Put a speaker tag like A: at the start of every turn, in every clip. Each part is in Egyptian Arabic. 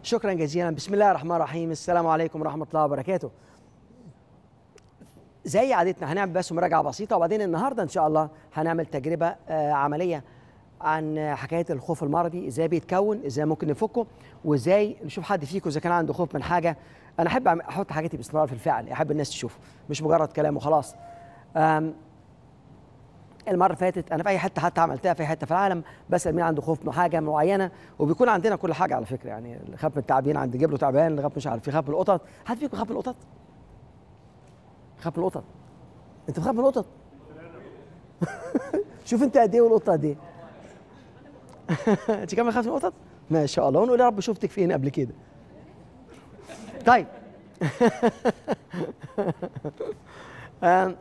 A: شكرا جزيلا بسم الله الرحمن الرحيم السلام عليكم ورحمه الله وبركاته زي عادتنا هنعمل بس مراجعه بسيطه وبعدين النهارده ان شاء الله هنعمل تجربه آه، عمليه عن حكايه الخوف المرضي ازاي بيتكون ازاي ممكن نفكه وازاي نشوف حد فيكم اذا كان عنده خوف من حاجه انا احب أعمل- احط حاجاتي باستمرار في الفعل احب الناس تشوف مش مجرد كلام وخلاص آم، المره اللي فاتت انا في اي حته حتى عملتها في أي حته في العالم بسال مين عنده خوف من حاجه معينه وبيكون عندنا كل حاجه على فكره يعني اللي خاف من التعابين عند جبله تعبان اللي خاف مش عارف يخاف من القطط حد فيكم خاف من القطط؟ خاف من القطط انت بتخاف من القطط؟ شوف انت قد ايه والقطه قد ايه انت كمان خايف من القطط؟ ما شاء الله ونقول يا رب شفتك فين قبل كده طيب آم،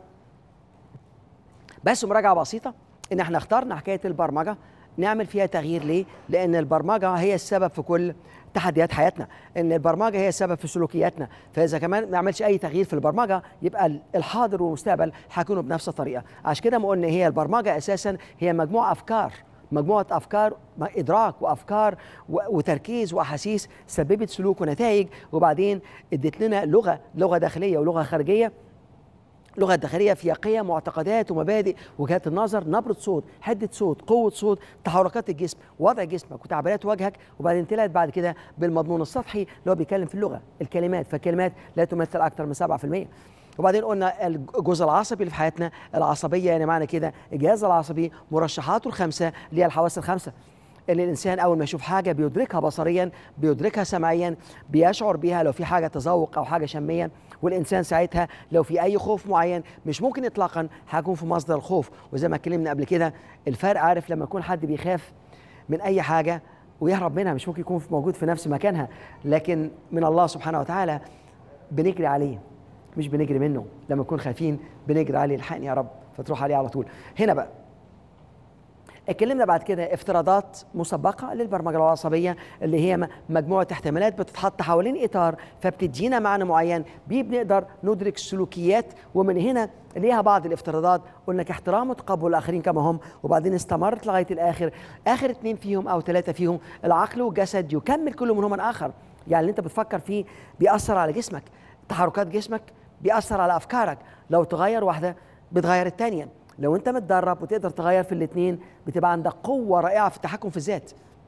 A: بس مراجعه بسيطه ان احنا اخترنا حكايه البرمجه نعمل فيها تغيير ليه؟ لان البرمجه هي السبب في كل تحديات حياتنا، ان البرمجه هي السبب في سلوكياتنا، فاذا كمان ما نعملش اي تغيير في البرمجه يبقى الحاضر والمستقبل هيكونوا بنفس الطريقه، عشان كده ما قلنا هي البرمجه اساسا هي مجموعه افكار مجموعه افكار ادراك وافكار و- وتركيز واحاسيس سببت سلوك ونتائج وبعدين ادت لنا لغه لغه داخليه ولغه خارجيه اللغه الداخليه فيها قيم معتقدات ومبادئ وجهات النظر نبره صوت حده صوت قوه صوت تحركات الجسم وضع جسمك وتعبيرات وجهك وبعدين طلعت بعد كده بالمضمون السطحي اللي هو بيتكلم في اللغه الكلمات فالكلمات لا تمثل اكثر من 7% وبعدين قلنا الجزء العصبي اللي في حياتنا العصبيه يعني معنى كده الجهاز العصبي مرشحاته الخمسه اللي هي الحواس الخمسه ان الانسان اول ما يشوف حاجه بيدركها بصريا بيدركها سمعيا بيشعر بيها لو في حاجه تذوق او حاجه شميا والانسان ساعتها لو في اي خوف معين مش ممكن اطلاقا هيكون في مصدر الخوف وزي ما اتكلمنا قبل كده الفرق عارف لما يكون حد بيخاف من اي حاجه ويهرب منها مش ممكن يكون في- موجود في نفس مكانها لكن من الله سبحانه وتعالى بنجري عليه مش بنجري منه لما نكون خايفين بنجري عليه الحقني يا رب فتروح عليه على طول هنا بقى اتكلمنا بعد كده افتراضات مسبقه للبرمجه العصبيه اللي هي م- مجموعه احتمالات بتتحط حوالين اطار فبتدينا معنى معين بيه بنقدر ندرك سلوكيات ومن هنا ليها بعض الافتراضات قلنا كاحترام وتقبل الاخرين كما هم وبعدين استمرت لغايه الاخر اخر اثنين فيهم او ثلاثه فيهم العقل والجسد يكمل كل منهم الاخر يعني اللي انت بتفكر فيه بيأثر على جسمك تحركات جسمك بيأثر على افكارك لو تغير واحده بتغير الثانيه لو انت متدرب وتقدر تغير في الاثنين بتبقى عندك قوه رائعه في التحكم في الذات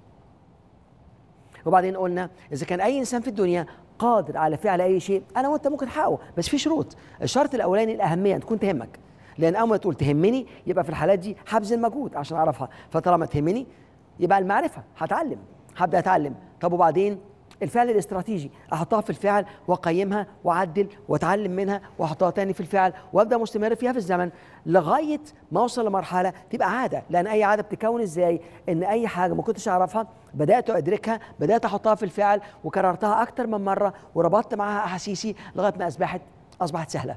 A: وبعدين قلنا اذا كان اي انسان في الدنيا قادر على فعل اي شيء انا وانت ممكن نحققه بس في شروط الشرط الاولاني الاهميه ان تكون تهمك لان اول ما تقول تهمني يبقى في الحالات دي هبذل مجهود عشان اعرفها فطالما تهمني يبقى المعرفه هتعلم هبدا اتعلم طب وبعدين الفعل الاستراتيجي احطها في الفعل واقيمها واعدل واتعلم منها واحطها تاني في الفعل وابدا مستمر فيها في الزمن لغايه ما اوصل لمرحله تبقى عاده لان اي عاده بتتكون ازاي ان اي حاجه ما كنتش اعرفها بدات ادركها بدات احطها في الفعل وكررتها اكتر من مره وربطت معاها احاسيسي لغايه ما اصبحت اصبحت سهله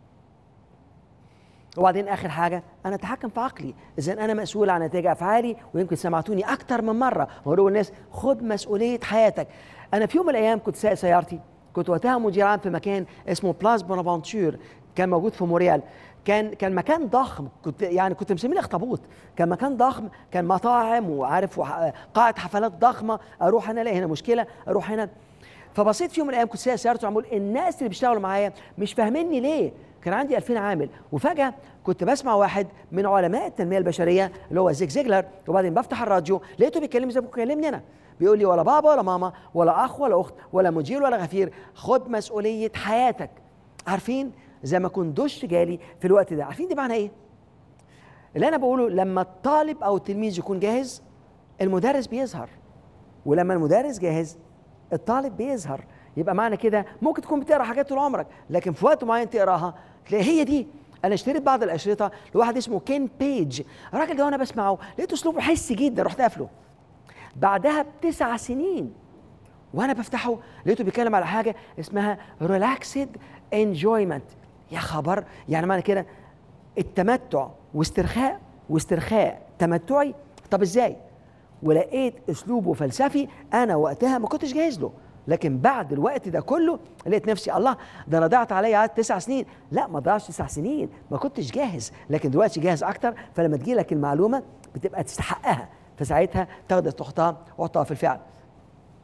A: وبعدين اخر حاجه انا اتحكم في عقلي اذا انا مسؤول عن نتائج افعالي ويمكن سمعتوني اكتر من مره واقول للناس خد مسؤوليه حياتك انا في يوم من الايام كنت سايق سيارتي كنت وقتها مدير عام في مكان اسمه بلاس بونافنتور كان موجود في موريال كان كان مكان ضخم كنت يعني كنت مسميه الاخطبوط كان مكان ضخم كان مطاعم وعارف وح- قاعه حفلات ضخمه اروح هنا الاقي هنا مشكله اروح هنا فبصيت في يوم من الايام كنت سايق سيارتي وعمال أقول الناس اللي بيشتغلوا معايا مش فاهميني ليه كان عندي 2000 عامل وفجاه كنت بسمع واحد من علماء التنميه البشريه اللي هو زيك زيجلر وبعدين بفتح الراديو لقيته بيتكلم زي ما بيكلمني انا بيقول لي ولا بابا ولا ماما ولا اخ ولا اخت ولا مدير ولا غفير خد مسؤوليه حياتك عارفين زي ما كنت دش جالي في الوقت ده عارفين دي معنى ايه اللي انا بقوله لما الطالب او التلميذ يكون جاهز المدرس بيظهر ولما المدرس جاهز الطالب بيظهر يبقى معنى كده ممكن تكون بتقرا حاجات طول عمرك لكن في وقت معين تقراها تلاقي هي دي انا اشتريت بعض الاشرطه لواحد اسمه كين بيج الراجل ده وانا بسمعه لقيته اسلوبه حسي جدا رحت قافله بعدها بتسع سنين وانا بفتحه لقيته بيتكلم على حاجه اسمها ريلاكسد انجويمنت يا خبر يعني معنى كده التمتع واسترخاء واسترخاء تمتعي طب ازاي ولقيت اسلوبه فلسفي انا وقتها ما كنتش جاهز له لكن بعد الوقت ده كله لقيت نفسي الله ده انا ضيعت عليا عاد تسع سنين لا ما ضيعش تسع سنين ما كنتش جاهز لكن دلوقتي جاهز اكتر فلما تجي لك المعلومه بتبقى تستحقها فساعتها تقدر تحطها وتحطها في الفعل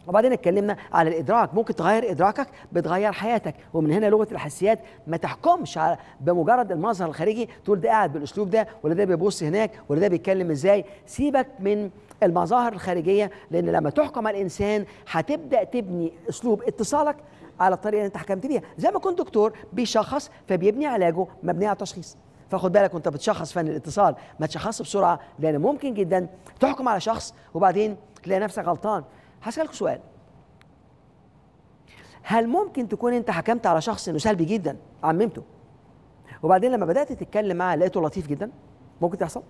A: وبعدين اتكلمنا على الادراك ممكن تغير ادراكك بتغير حياتك ومن هنا لغه الحسيات ما تحكمش على بمجرد المظهر الخارجي تقول ده قاعد بالاسلوب ده ولا ده بيبص هناك ولا ده بيتكلم ازاي سيبك من المظاهر الخارجيه لان لما تحكم على الانسان هتبدا تبني اسلوب اتصالك على الطريقه اللي انت حكمت بيها زي ما كنت دكتور بيشخص فبيبني علاجه مبني على التشخيص فخد بالك وانت بتشخص فن الاتصال ما تشخصش بسرعه لان ممكن جدا تحكم على شخص وبعدين تلاقي نفسك غلطان هسألك سؤال هل ممكن تكون انت حكمت على شخص انه سلبي جدا عممته وبعدين لما بدات تتكلم معاه لقيته لطيف جدا ممكن تحصل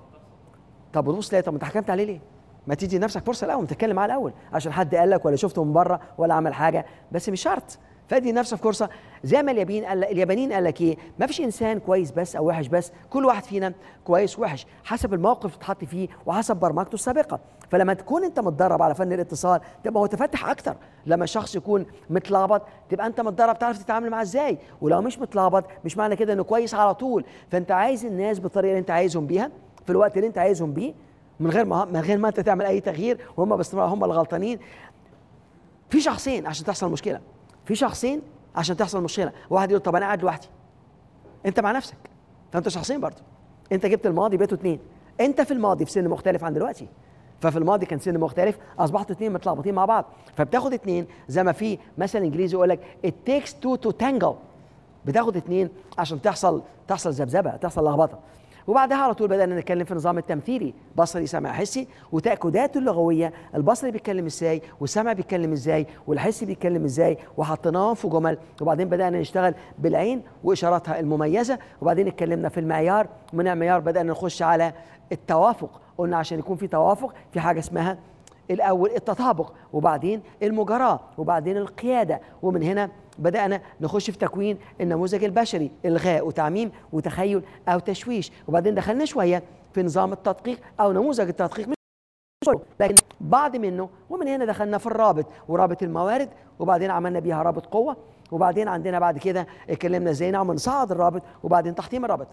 A: طب بتبص تلاقي طب انت حكمت عليه ليه ما تدي لنفسك فرصه الاول تتكلم معاه الاول عشان حد قال لك ولا شفته من بره ولا عمل حاجه بس مش شرط فادي نفسك فرصه زي ما اليابانيين قال اليابانيين قال لك ايه ما فيش انسان كويس بس او وحش بس كل واحد فينا كويس وحش حسب الموقف اللي اتحط فيه وحسب برمجته السابقه فلما تكون انت متدرب على فن الاتصال تبقى متفتح اكتر لما الشخص يكون متلخبط تبقى انت متدرب تعرف تتعامل معاه ازاي ولو مش متلخبط مش معنى كده انه كويس على طول فانت عايز الناس بالطريقه اللي انت عايزهم بيها في الوقت اللي انت عايزهم بيه من غير ما من غير ما انت تعمل اي تغيير وهم باستمرار هم الغلطانين في شخصين عشان تحصل مشكله في شخصين عشان تحصل مشكله واحد يقول طب انا قاعد لوحدي انت مع نفسك فانت شخصين برضه انت جبت الماضي بقيتوا اتنين انت في الماضي في سن مختلف عن دلوقتي ففي الماضي كان سن مختلف اصبحتوا اتنين متلخبطين مع بعض فبتاخد اتنين زي ما في مثل انجليزي يقول لك it takes two to tango بتاخد اتنين عشان تحصل تحصل ذبذبه تحصل لخبطه وبعدها على طول بدأنا نتكلم في النظام التمثيلي بصري سمع حسي وتأكداته اللغوية البصري بيتكلم ازاي والسمع بيتكلم ازاي والحسي بيتكلم ازاي وحطيناهم في جمل وبعدين بدأنا نشتغل بالعين وإشاراتها المميزة وبعدين اتكلمنا في المعيار ومن المعيار بدأنا نخش على التوافق قلنا عشان يكون في توافق في حاجة اسمها الأول التطابق وبعدين المجاراة وبعدين القيادة ومن هنا بدأنا نخش في تكوين النموذج البشري إلغاء وتعميم وتخيل أو تشويش وبعدين دخلنا شوية في نظام التدقيق أو نموذج التدقيق مش لكن بعض منه ومن هنا دخلنا في الرابط ورابط الموارد وبعدين عملنا بيها رابط قوة وبعدين عندنا بعد كده اتكلمنا ازاي نعمل نصعد الرابط وبعدين تحطيم الرابط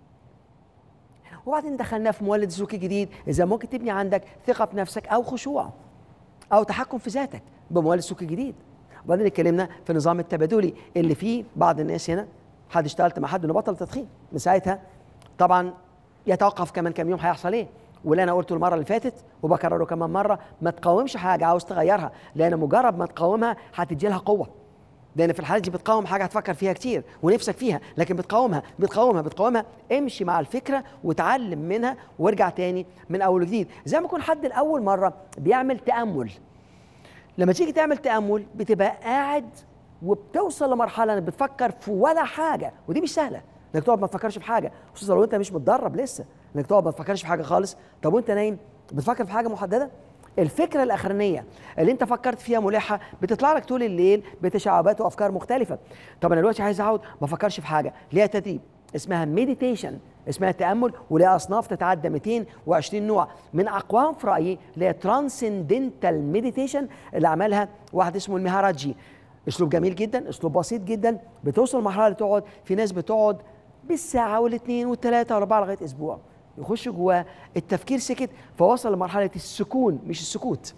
A: وبعدين دخلنا في مولد سلوكي جديد اذا ممكن تبني عندك ثقه في نفسك او خشوع او تحكم في ذاتك بمولد سلوكي جديد وبعدين اتكلمنا في النظام التبادلي اللي فيه بعض الناس هنا حد اشتغلت مع حد انه بطل تدخين من ساعتها طبعا يتوقف كمان كام يوم هيحصل ايه واللي انا قلته المره اللي فاتت وبكرره كمان مره ما تقاومش حاجه عاوز تغيرها لان مجرد ما تقاومها هتدي لها قوه لان في الحالات دي بتقاوم حاجه هتفكر فيها كتير ونفسك فيها لكن بتقاومها بتقاومها بتقاومها امشي مع الفكره وتعلم منها وارجع تاني من اول وجديد زي ما يكون حد لاول مره بيعمل تامل لما تيجي تعمل تامل بتبقى قاعد وبتوصل لمرحله انك بتفكر في ولا حاجه ودي مش سهله انك تقعد ما تفكرش في حاجه خصوصا لو انت مش متدرب لسه انك تقعد ما تفكرش في حاجه خالص طب وانت نايم بتفكر في حاجه محدده الفكره الاخرانيه اللي انت فكرت فيها ملحه بتطلع لك طول الليل بتشعبات وافكار مختلفه طب انا دلوقتي عايز اقعد ما افكرش في حاجه ليها تدريب اسمها مديتيشن اسمها تامل ولها اصناف تتعدى 220 نوع من اقواهم في رايي اللي هي ترانسندنتال مديتيشن اللي عملها واحد اسمه المهاراجي اسلوب جميل جدا اسلوب بسيط جدا بتوصل لمرحله اللي تقعد في ناس بتقعد بالساعه والاثنين والثلاثه والاربعه لغايه اسبوع يخش جواه التفكير سكت فوصل لمرحله السكون مش السكوت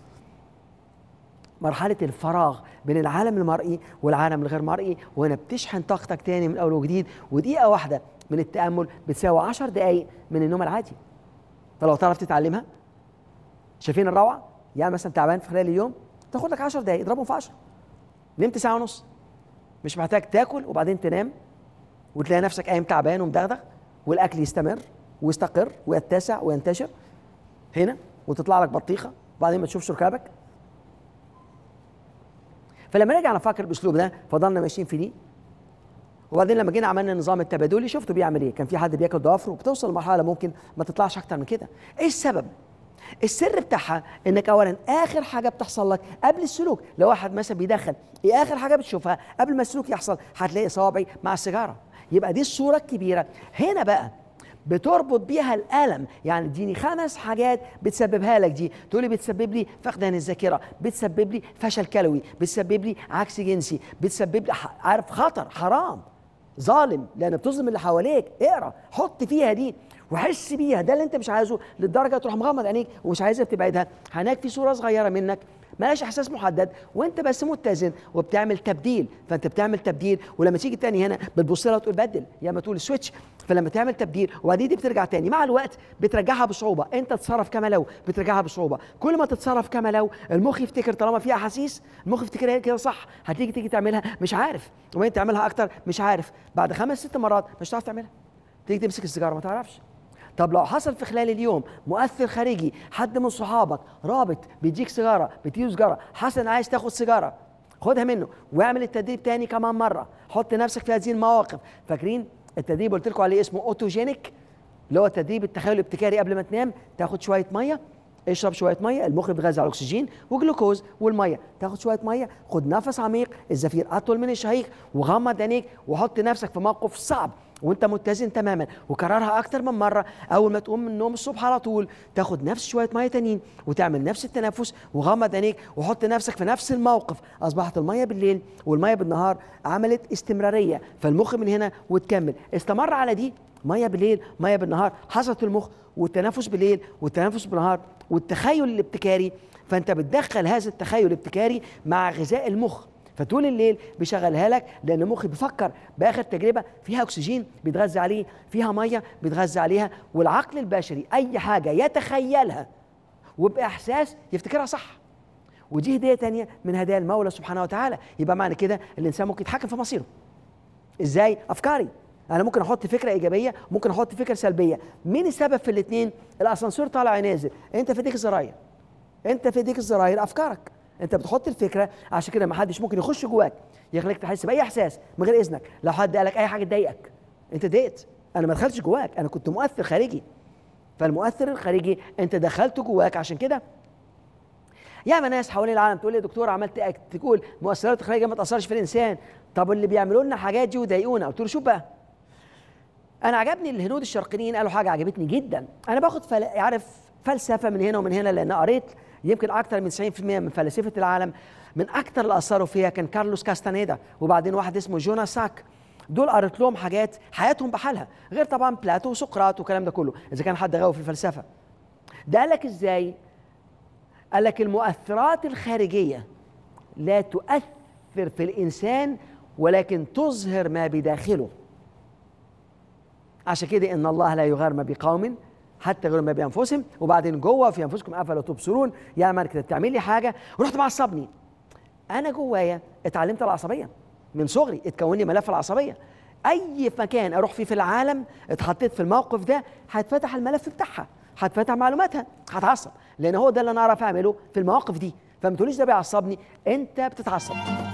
A: مرحلة الفراغ بين العالم المرئي والعالم الغير مرئي وهنا بتشحن طاقتك تاني من أول وجديد ودقيقة واحدة من التأمل بتساوي 10 دقايق من النوم العادي فلو تعرف تتعلمها شايفين الروعة؟ يعني مثلا تعبان في خلال اليوم تاخد لك 10 دقايق اضربهم في 10 نمت ساعة ونص مش محتاج تاكل وبعدين تنام وتلاقي نفسك قايم تعبان ومدغدغ والاكل يستمر ويستقر ويتسع وينتشر هنا وتطلع لك بطيخه وبعدين ما تشوفش ركابك فلما رجعنا نفكر بالاسلوب ده فضلنا ماشيين في دي وبعدين لما جينا عملنا النظام التبادلي شفتوا بيعمل ايه كان في حد بياكل ضوافره وبتوصل لمرحله ممكن ما تطلعش اكتر من كده ايه السبب السر بتاعها انك اولا اخر حاجه بتحصل لك قبل السلوك لو واحد مثلا بيدخن ايه اخر حاجه بتشوفها قبل ما السلوك يحصل هتلاقي صوابعي مع السيجاره يبقى دي الصوره الكبيره هنا بقى بتربط بيها الالم يعني اديني خمس حاجات بتسببها لك دي تقول لي بتسبب لي فقدان الذاكره بتسبب لي فشل كلوي بتسبب لي عكس جنسي بتسبب لي عارف خطر حرام ظالم لان بتظلم اللي حواليك اقرا حط فيها دي وحس بيها ده اللي انت مش عايزه للدرجه تروح مغمض عينيك ومش عايزها تبعدها هناك في صوره صغيره منك مالهاش احساس محدد وانت بس متزن وبتعمل تبديل فانت بتعمل تبديل ولما تيجي تاني هنا بتبص لها وتقول بدل يا ما تقول سويتش فلما تعمل تبديل وبعدين دي بترجع تاني مع الوقت بترجعها بصعوبه انت تتصرف كما لو بترجعها بصعوبه كل ما تتصرف كما لو المخ يفتكر طالما فيها احاسيس المخ يفتكر هي كده صح هتيجي تيجي تعملها مش عارف وبعدين تعملها اكتر مش عارف بعد خمس ست مرات مش هتعرف تعملها تيجي تمسك السيجاره ما تعرفش طب لو حصل في خلال اليوم مؤثر خارجي حد من صحابك رابط بيديك سيجاره بتديله سيجاره حسن عايز تاخد سيجاره خدها منه واعمل التدريب تاني كمان مره حط نفسك في هذه المواقف فاكرين التدريب قلت لكم عليه اسمه اوتوجينيك اللي هو التدريب التخيل الابتكاري قبل ما تنام تاخد شويه ميه اشرب شويه ميه المخ بيتغذى على الاكسجين وجلوكوز والميه تاخد شويه ميه خد نفس عميق الزفير اطول من الشهيق وغمض عينيك وحط نفسك في موقف صعب وانت متزن تماما وكررها اكتر من مره اول ما تقوم من النوم الصبح على طول تاخد نفس شويه ميه تانيين وتعمل نفس التنفس وغمض عينيك وحط نفسك في نفس الموقف اصبحت الميه بالليل والميه بالنهار عملت استمراريه فالمخ من هنا وتكمل استمر على دي ميه بالليل ميه بالنهار حصلت المخ والتنفس بالليل والتنفس بالنهار والتخيل الابتكاري فانت بتدخل هذا التخيل الابتكاري مع غذاء المخ فطول الليل بيشغلها لك لان مخي بيفكر باخر تجربه فيها اكسجين بيتغذى عليه فيها ميه بيتغذى عليها والعقل البشري اي حاجه يتخيلها وباحساس يفتكرها صح ودي هديه تانية من هدايا المولى سبحانه وتعالى يبقى معنى كده الانسان ممكن يتحكم في مصيره ازاي افكاري انا ممكن احط فكره ايجابيه ممكن احط فكره سلبيه مين السبب في الاثنين الاسانسير طالع نازل انت في ايديك الزراير انت في ايديك الزراير افكارك انت بتحط الفكره عشان كده ما حدش ممكن يخش جواك يخليك تحس باي احساس من غير اذنك لو حد قالك اي حاجه تضايقك انت ضايقت انا ما دخلتش جواك انا كنت مؤثر خارجي فالمؤثر الخارجي انت دخلته جواك عشان كده ياما ناس حوالين العالم تقول لي يا دكتور عملت اكت تقول مؤثرات الخارجيه ما تاثرش في الانسان طب اللي بيعملوا لنا حاجات دي ويضايقونا قلت له شوف بقى انا عجبني الهنود الشرقيين قالوا حاجه عجبتني جدا انا باخد فل... عارف فلسفه من هنا ومن هنا لان قريت يمكن اكثر من 90% من فلاسفه العالم من اكثر اللي اثروا فيها كان كارلوس كاستانيدا وبعدين واحد اسمه جونا ساك دول قريت لهم حاجات حياتهم بحالها غير طبعا بلاتو وسقراط والكلام ده كله اذا كان حد غاوي في الفلسفه ده قال لك ازاي قال لك المؤثرات الخارجيه لا تؤثر في الانسان ولكن تظهر ما بداخله عشان كده ان الله لا يغير ما بقوم حتى غير ما بانفسهم وبعدين جوه في انفسكم افلا تبصرون يا مان كده تعمل لي حاجه ورحت معصبني انا جوايا اتعلمت العصبيه من صغري اتكون لي ملف العصبيه اي مكان اروح فيه في العالم اتحطيت في الموقف ده هيتفتح الملف بتاعها هتفتح معلوماتها هتعصب لان هو ده اللي انا اعرف اعمله في المواقف دي فما تقوليش ده بيعصبني انت بتتعصب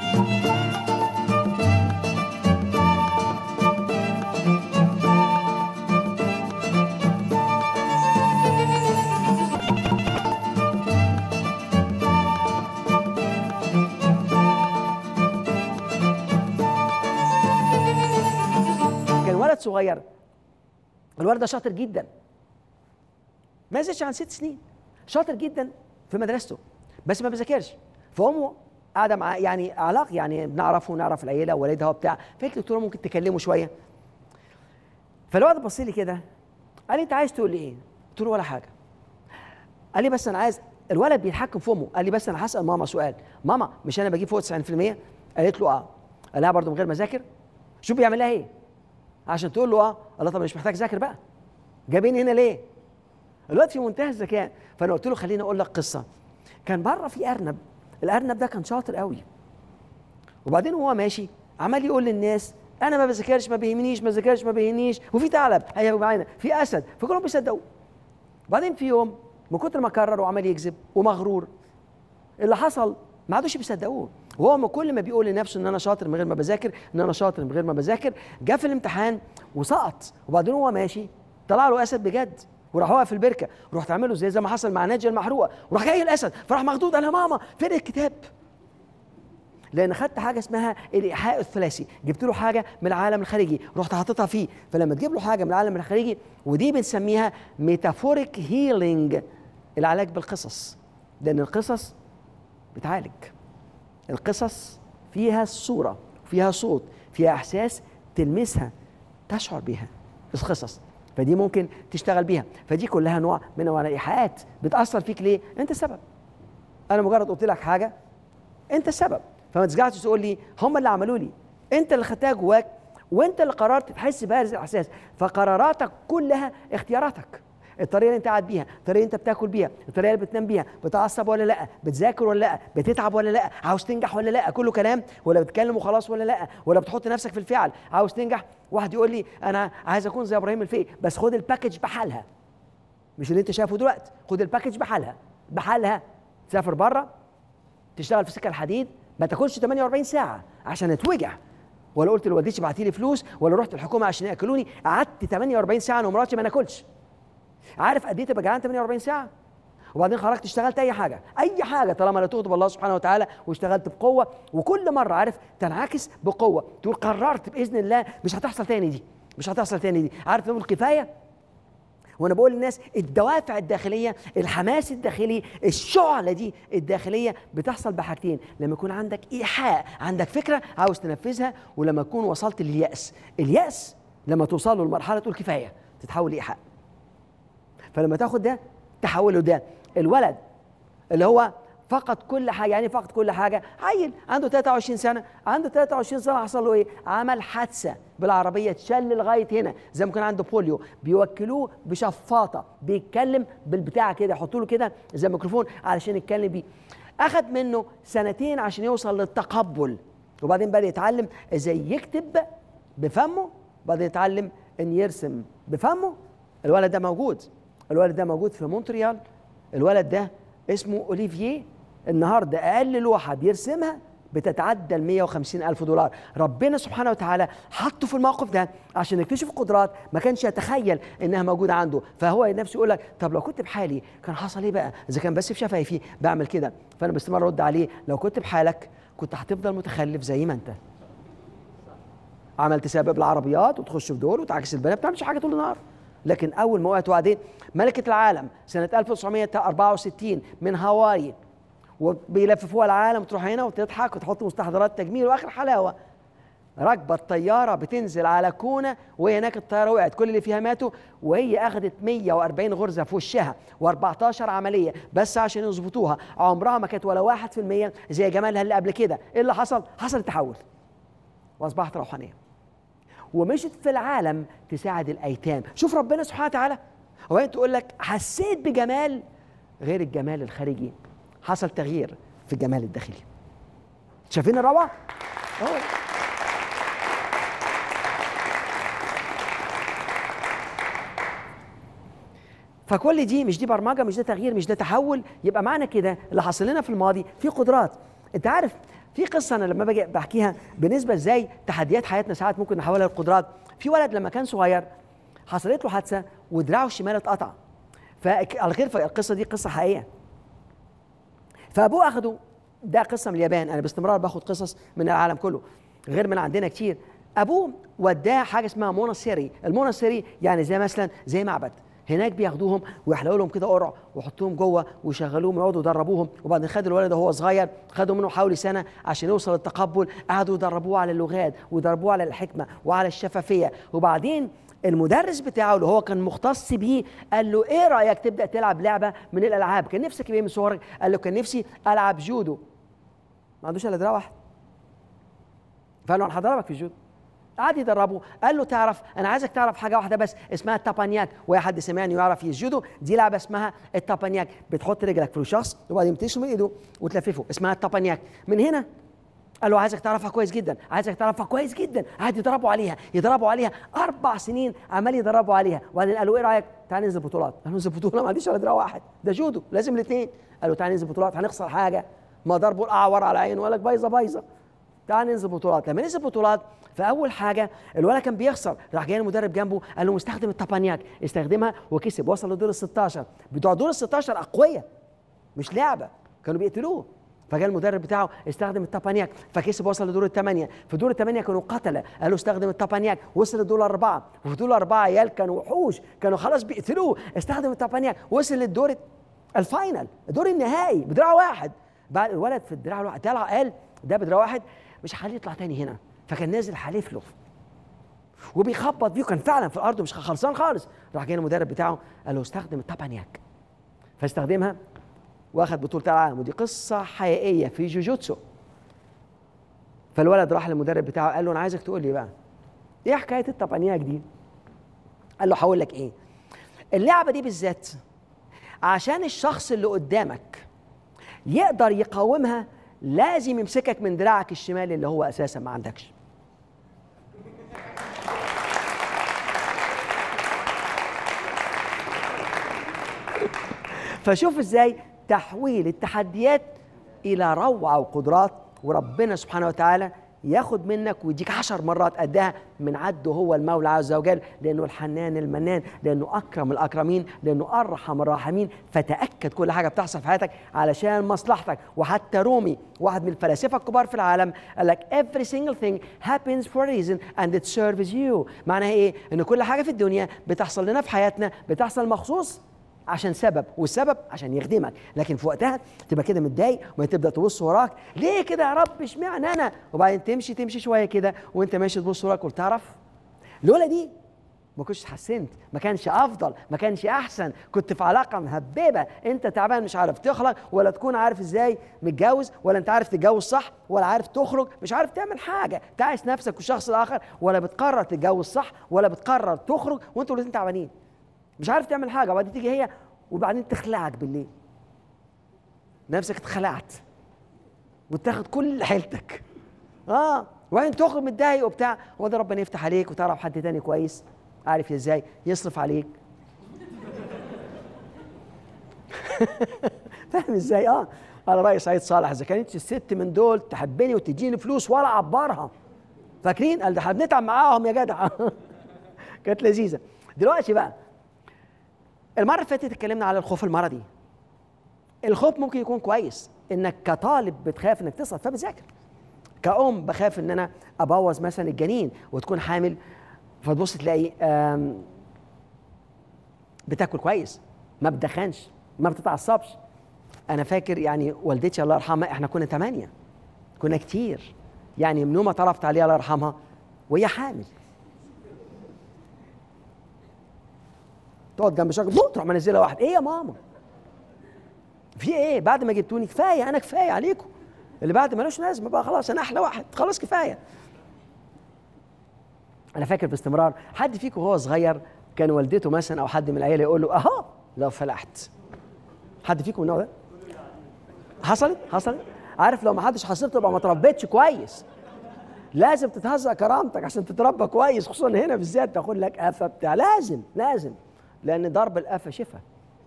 A: كان ولد صغير الولد ده شاطر جدا ما زادش عن ست سنين شاطر جدا في مدرسته بس ما بيذاكرش فامه قاعده معاه يعني علاقه يعني بنعرفه ونعرف العيله ووالدها وبتاع فقلت دكتوره ممكن تكلمه شويه فالولد بص لي كده قال لي انت عايز تقول لي ايه؟ قلت له ولا حاجه قال لي بس انا عايز الولد بيتحكم في امه قال لي بس انا هسال ماما سؤال ماما مش انا بجيب فوق 90% قالت له اه قال لها برضه من غير ما اذاكر شوف بيعمل لها ايه عشان تقول له اه قال لها طب مش محتاج ذاكر بقى جايبيني هنا ليه الواد في منتهى الذكاء فانا قلت له خليني اقول لك قصه كان بره في ارنب الارنب ده كان شاطر قوي وبعدين وهو ماشي عمال يقول للناس انا ما بذاكرش ما بيهمنيش ما بذاكرش ما بيهمنيش وفي ثعلب هيبقى معانا في اسد فكلهم بيصدقوا وبعدين في يوم من كتر ما كرر وعمال يكذب ومغرور اللي حصل ما عادوش بيصدقوه وهو ما كل ما بيقول لنفسه ان انا شاطر من غير ما بذاكر ان انا شاطر من غير ما بذاكر جه في الامتحان وسقط وبعدين هو ماشي طلع له اسد بجد وراح واقف في البركه ورحت عامله زي زي ما حصل مع ناجيه المحروقه وراح جاي الاسد فراح مخضوض قال يا ماما فين الكتاب لان خدت حاجه اسمها الايحاء الثلاثي جبت له حاجه من العالم الخارجي رحت حاططها فيه فلما تجيب له حاجه من العالم الخارجي ودي بنسميها ميتافوريك هيلينج العلاج بالقصص لان القصص بتعالج القصص فيها صوره فيها صوت فيها احساس تلمسها تشعر بها القصص فدي ممكن تشتغل بيها فدي كلها نوع من انواع الايحاءات بتاثر فيك ليه انت السبب انا مجرد قلت لك حاجه انت السبب فما ترجعش تقول لي هم اللي عملوا لي انت اللي خدتها جواك وانت اللي قررت تحس بهذا الاحساس فقراراتك كلها اختياراتك الطريقه اللي انت قاعد بيها الطريقه اللي انت بتاكل بيها الطريقه اللي بتنام بيها بتعصب ولا لا بتذاكر ولا لا بتتعب ولا لا عاوز تنجح ولا لا كله كلام ولا بتتكلم وخلاص ولا لا ولا بتحط نفسك في الفعل عاوز تنجح واحد يقول لي انا عايز اكون زي ابراهيم الفقي بس خد الباكج بحالها مش اللي انت شايفه دلوقتي خد الباكج بحالها بحالها تسافر بره تشتغل في سكه الحديد ما تاكلش 48 ساعه عشان اتوجع ولا قلت لوالدتي ابعتي لي فلوس ولا رحت الحكومه عشان ياكلوني قعدت 48 ساعه انا ومراتي ما ناكلش عارف قد ايه تبقى جعان 48 ساعه وبعدين خرجت اشتغلت اي حاجه اي حاجه طالما لا تغضب الله سبحانه وتعالى واشتغلت بقوه وكل مره عارف تنعكس بقوه تقول قررت باذن الله مش هتحصل تاني دي مش هتحصل تاني دي عارف نقول كفايه وانا بقول للناس الدوافع الداخليه الحماس الداخلي الشعله دي الداخليه بتحصل بحاجتين لما يكون عندك ايحاء عندك فكره عاوز تنفذها ولما تكون وصلت للياس الياس لما توصل له لمرحله تقول كفايه تتحول لايحاء فلما تاخد ده تحوله ده الولد اللي هو فقد كل حاجه يعني فقد كل حاجه عيل عنده 23 سنه عنده 23 سنه حصل له ايه عمل حادثه بالعربيه اتشل لغايه هنا زي ما كان عنده بوليو بيوكلوه بشفاطه بيتكلم بالبتاع كده يحطوا له كده زي ميكروفون علشان يتكلم بيه اخذ منه سنتين عشان يوصل للتقبل وبعدين بدا يتعلم ازاي يكتب بفمه وبعدين يتعلم ان يرسم بفمه الولد ده موجود الولد ده موجود في مونتريال الولد ده اسمه اوليفييه النهارده اقل لوحه بيرسمها بتتعدى ال 150 ألف دولار ربنا سبحانه وتعالى حطه في الموقف ده عشان يكتشف قدرات ما كانش يتخيل انها موجوده عنده فهو نفسه يقول لك طب لو كنت بحالي كان حصل ايه بقى اذا كان بس في شفايفي بعمل كده فانا باستمرار ارد عليه لو كنت بحالك كنت هتفضل متخلف زي ما انت عملت سبب العربيات وتخش في دول وتعكس البنات ما بتعملش حاجه طول النهار لكن اول ما وقعت وبعدين ملكه العالم سنه 1964 من هاواي وبيلففوها العالم تروح هنا وتضحك وتحط مستحضرات تجميل واخر حلاوه راكبه الطياره بتنزل على كونه وهناك الطياره وقعت كل اللي فيها ماتوا وهي اخذت 140 غرزه في وشها و14 عمليه بس عشان يظبطوها عمرها ما كانت ولا 1% زي جمالها اللي قبل كده ايه اللي حصل حصل تحول واصبحت روحانيه ومشت في العالم تساعد الايتام شوف ربنا سبحانه وتعالى هو انت تقول لك حسيت بجمال غير الجمال الخارجي حصل تغيير في الجمال الداخلي شايفين الروعه أوه. فكل دي مش دي برمجه مش ده تغيير مش ده تحول يبقى معنى كده اللي حصل لنا في الماضي في قدرات انت عارف في قصه انا لما باجي بحكيها بالنسبه ازاي تحديات حياتنا ساعات ممكن نحولها لقدرات في ولد لما كان صغير حصلت له حادثه ودراعه الشمال اتقطع فعلى غير القصه دي قصه حقيقيه فابوه اخده ده قصه من اليابان انا باستمرار باخد قصص من العالم كله غير من عندنا كتير ابوه وداه حاجه اسمها موناسيري الموناسيري يعني زي مثلا زي معبد هناك بياخدوهم ويحلقوا لهم كده قرع ويحطوهم جوه ويشغلوهم يقعدوا يدربوهم وبعدين خدوا الولد وهو صغير خدوا منه حوالي سنه عشان يوصل للتقبل قعدوا يدربوه على اللغات ويدربوه على الحكمه وعلى الشفافيه وبعدين المدرس بتاعه اللي هو كان مختص بيه قال له ايه رايك تبدا تلعب لعبه من الالعاب كان نفسك ايه من صغرك قال له كان نفسي العب جودو ما عندوش الا دراع واحد فقال له انا هضربك في الجودو قعد يدربه قال له تعرف انا عايزك تعرف حاجه واحده بس اسمها التابانياك واي حد سمعني ويعرف يسجده دي لعبه اسمها التابانياك بتحط رجلك في الشخص وبعدين تشمل ايده وتلففه اسمها التابانياك من هنا قال له عايزك تعرفها كويس جدا عايزك تعرفها كويس جدا قعد يضربوا عليها يضربوا عليها اربع سنين عمال يضربوا عليها وبعدين قالوا ايه رايك تعال ننزل بطولات قال له ننزل بطوله ما عنديش الا دراع واحد ده جودو لازم الاثنين قال له تعال ننزل بطولات هنخسر حاجه ما ضربه الاعور على عينه وقال لك بايظه بايظه تعال ننزل بطولات لما ننزل بطولات فاول حاجه الولد كان بيخسر راح جاي المدرب جنبه قال له استخدم التابانياك استخدمها وكسب وصل لدور ال 16 بتوع دور ال 16 اقوياء مش لعبه كانوا بيقتلوه فجاء المدرب بتاعه استخدم التابانياك فكسب وصل لدور الثمانيه في دور الثمانيه كانوا قتله قال له استخدم التابانياك وصل لدور الاربعه وفي دور الاربعه عيال كانوا وحوش كانوا خلاص بيقتلوه استخدم التابانياك وصل للدور الفاينل الدور النهائي بدراع واحد بعد الولد في الدراع الواحد طلع قال ده بدراع واحد مش هخليه يطلع تاني هنا فكان نازل حليف له وبيخبط بيه كان فعلا في الارض مش خلصان خالص راح جاي المدرب بتاعه قال له استخدم التابانياك فاستخدمها واخد بطوله العالم ودي قصه حقيقيه في جوجوتسو فالولد راح للمدرب بتاعه قال له انا عايزك تقول لي بقى ايه حكايه التبانياك دي قال له هقول لك ايه اللعبه دي بالذات عشان الشخص اللي قدامك يقدر يقاومها لازم يمسكك من دراعك الشمال اللي هو اساسا ما عندكش فشوف ازاي تحويل التحديات الى روعه وقدرات وربنا سبحانه وتعالى ياخد منك ويديك عشر مرات قدها من عده هو المولى عز وجل لانه الحنان المنان لانه اكرم الاكرمين لانه ارحم الراحمين فتاكد كل حاجه بتحصل في حياتك علشان مصلحتك وحتى رومي واحد من الفلاسفه الكبار في العالم قال لك every single thing happens for a reason and it serves you معناها ايه ان كل حاجه في الدنيا بتحصل لنا في حياتنا بتحصل مخصوص عشان سبب والسبب عشان يخدمك لكن في وقتها تبقى كده متضايق وتبدا تبص وراك ليه كده يا رب اشمعنى انا وبعدين تمشي تمشي شويه كده وانت ماشي تبص وراك وتعرف لولا دي ما كنتش اتحسنت ما كانش افضل ما كانش احسن كنت في علاقه مهببه انت تعبان مش عارف تخلق ولا تكون عارف ازاي متجوز ولا انت عارف تتجوز صح ولا عارف تخرج مش عارف تعمل حاجه تعيش نفسك والشخص الاخر ولا بتقرر تتجوز صح ولا بتقرر تخرج وانتوا الاثنين تعبانين مش عارف تعمل حاجه وبعدين تيجي هي وبعدين تخلعك بالليل نفسك اتخلعت وتاخد كل حيلتك اه وبعدين تخرج متضايق وبتاع هو ده ربنا يفتح عليك وتعرف حد تاني كويس عارف ازاي يصرف عليك فاهم ازاي اه على راي سعيد صالح اذا كانت الست من دول تحبني وتديني فلوس ولا اعبرها فاكرين قال ده احنا بنتعب معاهم يا جدع كانت لذيذه دلوقتي بقى المره اللي فاتت اتكلمنا على الخوف المرضي الخوف ممكن يكون كويس انك كطالب بتخاف انك تسقط فبتذاكر كأم بخاف ان انا ابوظ مثلا الجنين وتكون حامل فتبص تلاقي آم، بتاكل كويس ما بتدخنش ما بتتعصبش انا فاكر يعني والدتي الله يرحمها احنا كنا ثمانيه كنا كتير يعني من يوم ما طرفت عليها الله يرحمها وهي حامل تقعد جنب شجره بوم، تروح منزلها واحد ايه يا ماما في ايه بعد ما جبتوني كفايه انا كفايه عليكم اللي بعد ملوش لازمه بقى خلاص انا احلى واحد خلاص كفايه انا فاكر باستمرار حد فيكم وهو صغير كان والدته مثلا او حد من العيله يقول له اهو لو فلحت حد فيكم من النوع ده حصلت حصلت عارف لو ما حدش حصلت تبقى ما تربيتش كويس لازم تتهزأ كرامتك عشان تتربى كويس خصوصا هنا بالذات تاخد لك قفا بتاع لازم لازم لان ضرب القفا شفا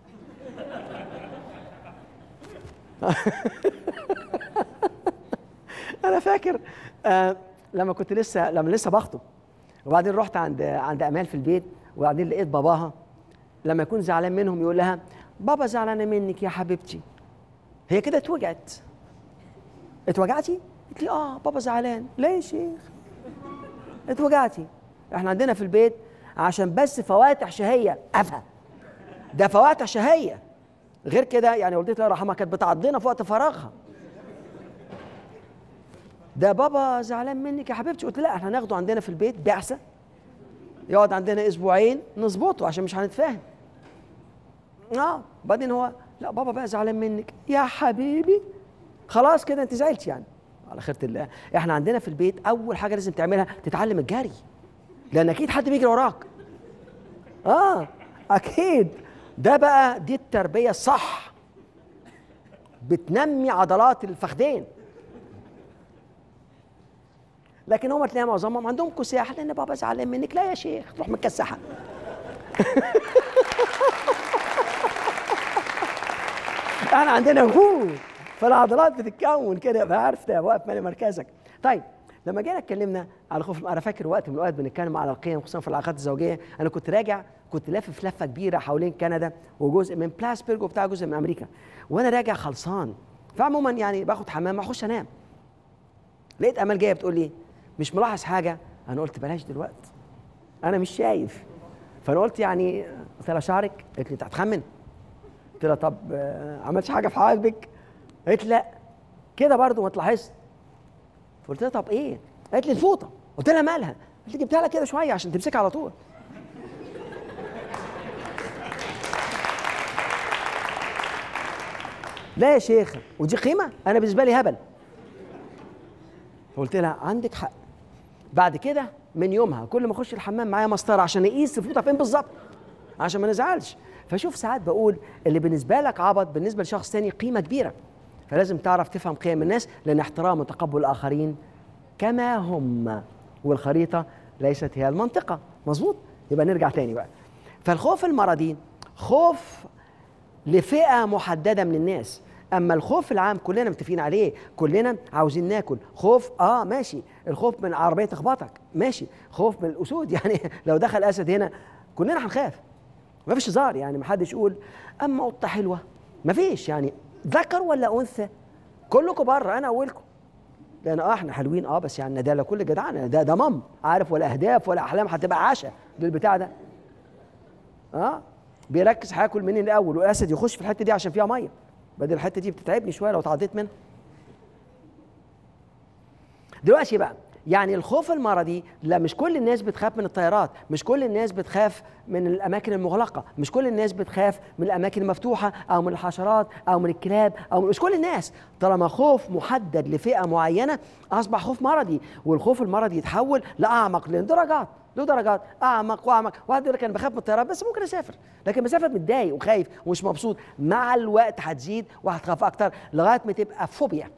A: انا فاكر آه لما كنت لسه لما لسه بخطب وبعدين رحت عند عند امال في البيت وبعدين لقيت باباها لما يكون زعلان منهم يقول لها بابا زعلانه منك يا حبيبتي هي كده اتوجعت اتوجعتي؟ قلت لي اه بابا زعلان ليه يا شيخ؟ اتوجعتي احنا عندنا في البيت عشان بس فواتح شهيه قفا ده فواتح شهيه غير كده يعني والدتي الله يرحمها كانت بتعضنا في وقت فراغها ده بابا زعلان منك يا حبيبتي قلت لا احنا هناخده عندنا في البيت بعثه يقعد عندنا اسبوعين نظبطه عشان مش هنتفاهم اه بعدين هو لا بابا بقى زعلان منك يا حبيبي خلاص كده انت زعلت يعني على خيرة الله احنا عندنا في البيت اول حاجه لازم تعملها تتعلم الجري لان اكيد حد بيجري وراك اه اكيد ده بقى دي التربيه الصح بتنمي عضلات الفخذين لكن هم تلاقي معظمهم عندهم كساح لان بابا زعلان منك لا يا شيخ تروح متكسحه احنا عندنا هو فالعضلات بتتكون كده يبقى عارف ده واقف مالي مركزك طيب لما جينا اتكلمنا على خوف انا فاكر وقت من الاوقات بنتكلم على القيم خصوصا في العلاقات الزوجيه انا كنت راجع كنت لافف لفه كبيره حوالين كندا وجزء من بلاسبرج وبتاع جزء من امريكا وانا راجع خلصان فعموما يعني باخد حمام اخش انام لقيت امال جايه بتقول لي مش ملاحظ حاجه انا قلت بلاش دلوقتي انا مش شايف فانا قلت يعني قلت لها شعرك قالت لي انت هتخمن قلت لها طب آه، عملتش حاجه في حواجبك قالت لا كده برضو ما تلاحظت قلت لها طب ايه قالت لي الفوطه قلت لها مالها قالت لي جبتها لك كده شويه عشان تمسكها على طول لا يا شيخ ودي قيمه انا بالنسبه لي هبل قلت لها عندك حق بعد كده من يومها كل ما اخش الحمام معايا مسطره عشان اقيس الفوطه فين بالظبط عشان ما نزعلش فشوف ساعات بقول اللي بالنسبه لك عبط بالنسبه لشخص تاني قيمه كبيره فلازم تعرف تفهم قيم الناس لان احترام وتقبل الاخرين كما هم والخريطه ليست هي المنطقه مظبوط يبقى نرجع تاني بقى فالخوف المرضي خوف لفئه محدده من الناس اما الخوف العام كلنا متفقين عليه كلنا عاوزين ناكل خوف اه ماشي الخوف من عربيه تخبطك ماشي خوف من الاسود يعني لو دخل اسد هنا كلنا هنخاف ما فيش هزار يعني ما حدش يقول اما قطه حلوه ما فيش يعني ذكر ولا انثى كلكم بره انا اولكم لان اه احنا حلوين اه بس يعني ده لكل جدعانه ده ده مام عارف ولا اهداف ولا احلام هتبقى عشاء للبتاع ده اه بيركز هياكل منين الاول والاسد يخش في الحته دي عشان فيها ميه بدل الحته دي بتتعبني شويه لو اتعديت منها دلوقتي بقى يعني الخوف المرضي لا مش كل الناس بتخاف من الطيارات مش كل الناس بتخاف من الاماكن المغلقه مش كل الناس بتخاف من الاماكن المفتوحه او من الحشرات او من الكلاب او مش كل الناس طالما خوف محدد لفئه معينه اصبح خوف مرضي والخوف المرضي يتحول لاعمق لان درجات له درجات اعمق واعمق واحد يقول لك انا بخاف من الطيارات بس ممكن اسافر لكن مسافر متضايق وخايف ومش مبسوط مع الوقت هتزيد وهتخاف اكتر لغايه ما تبقى فوبيا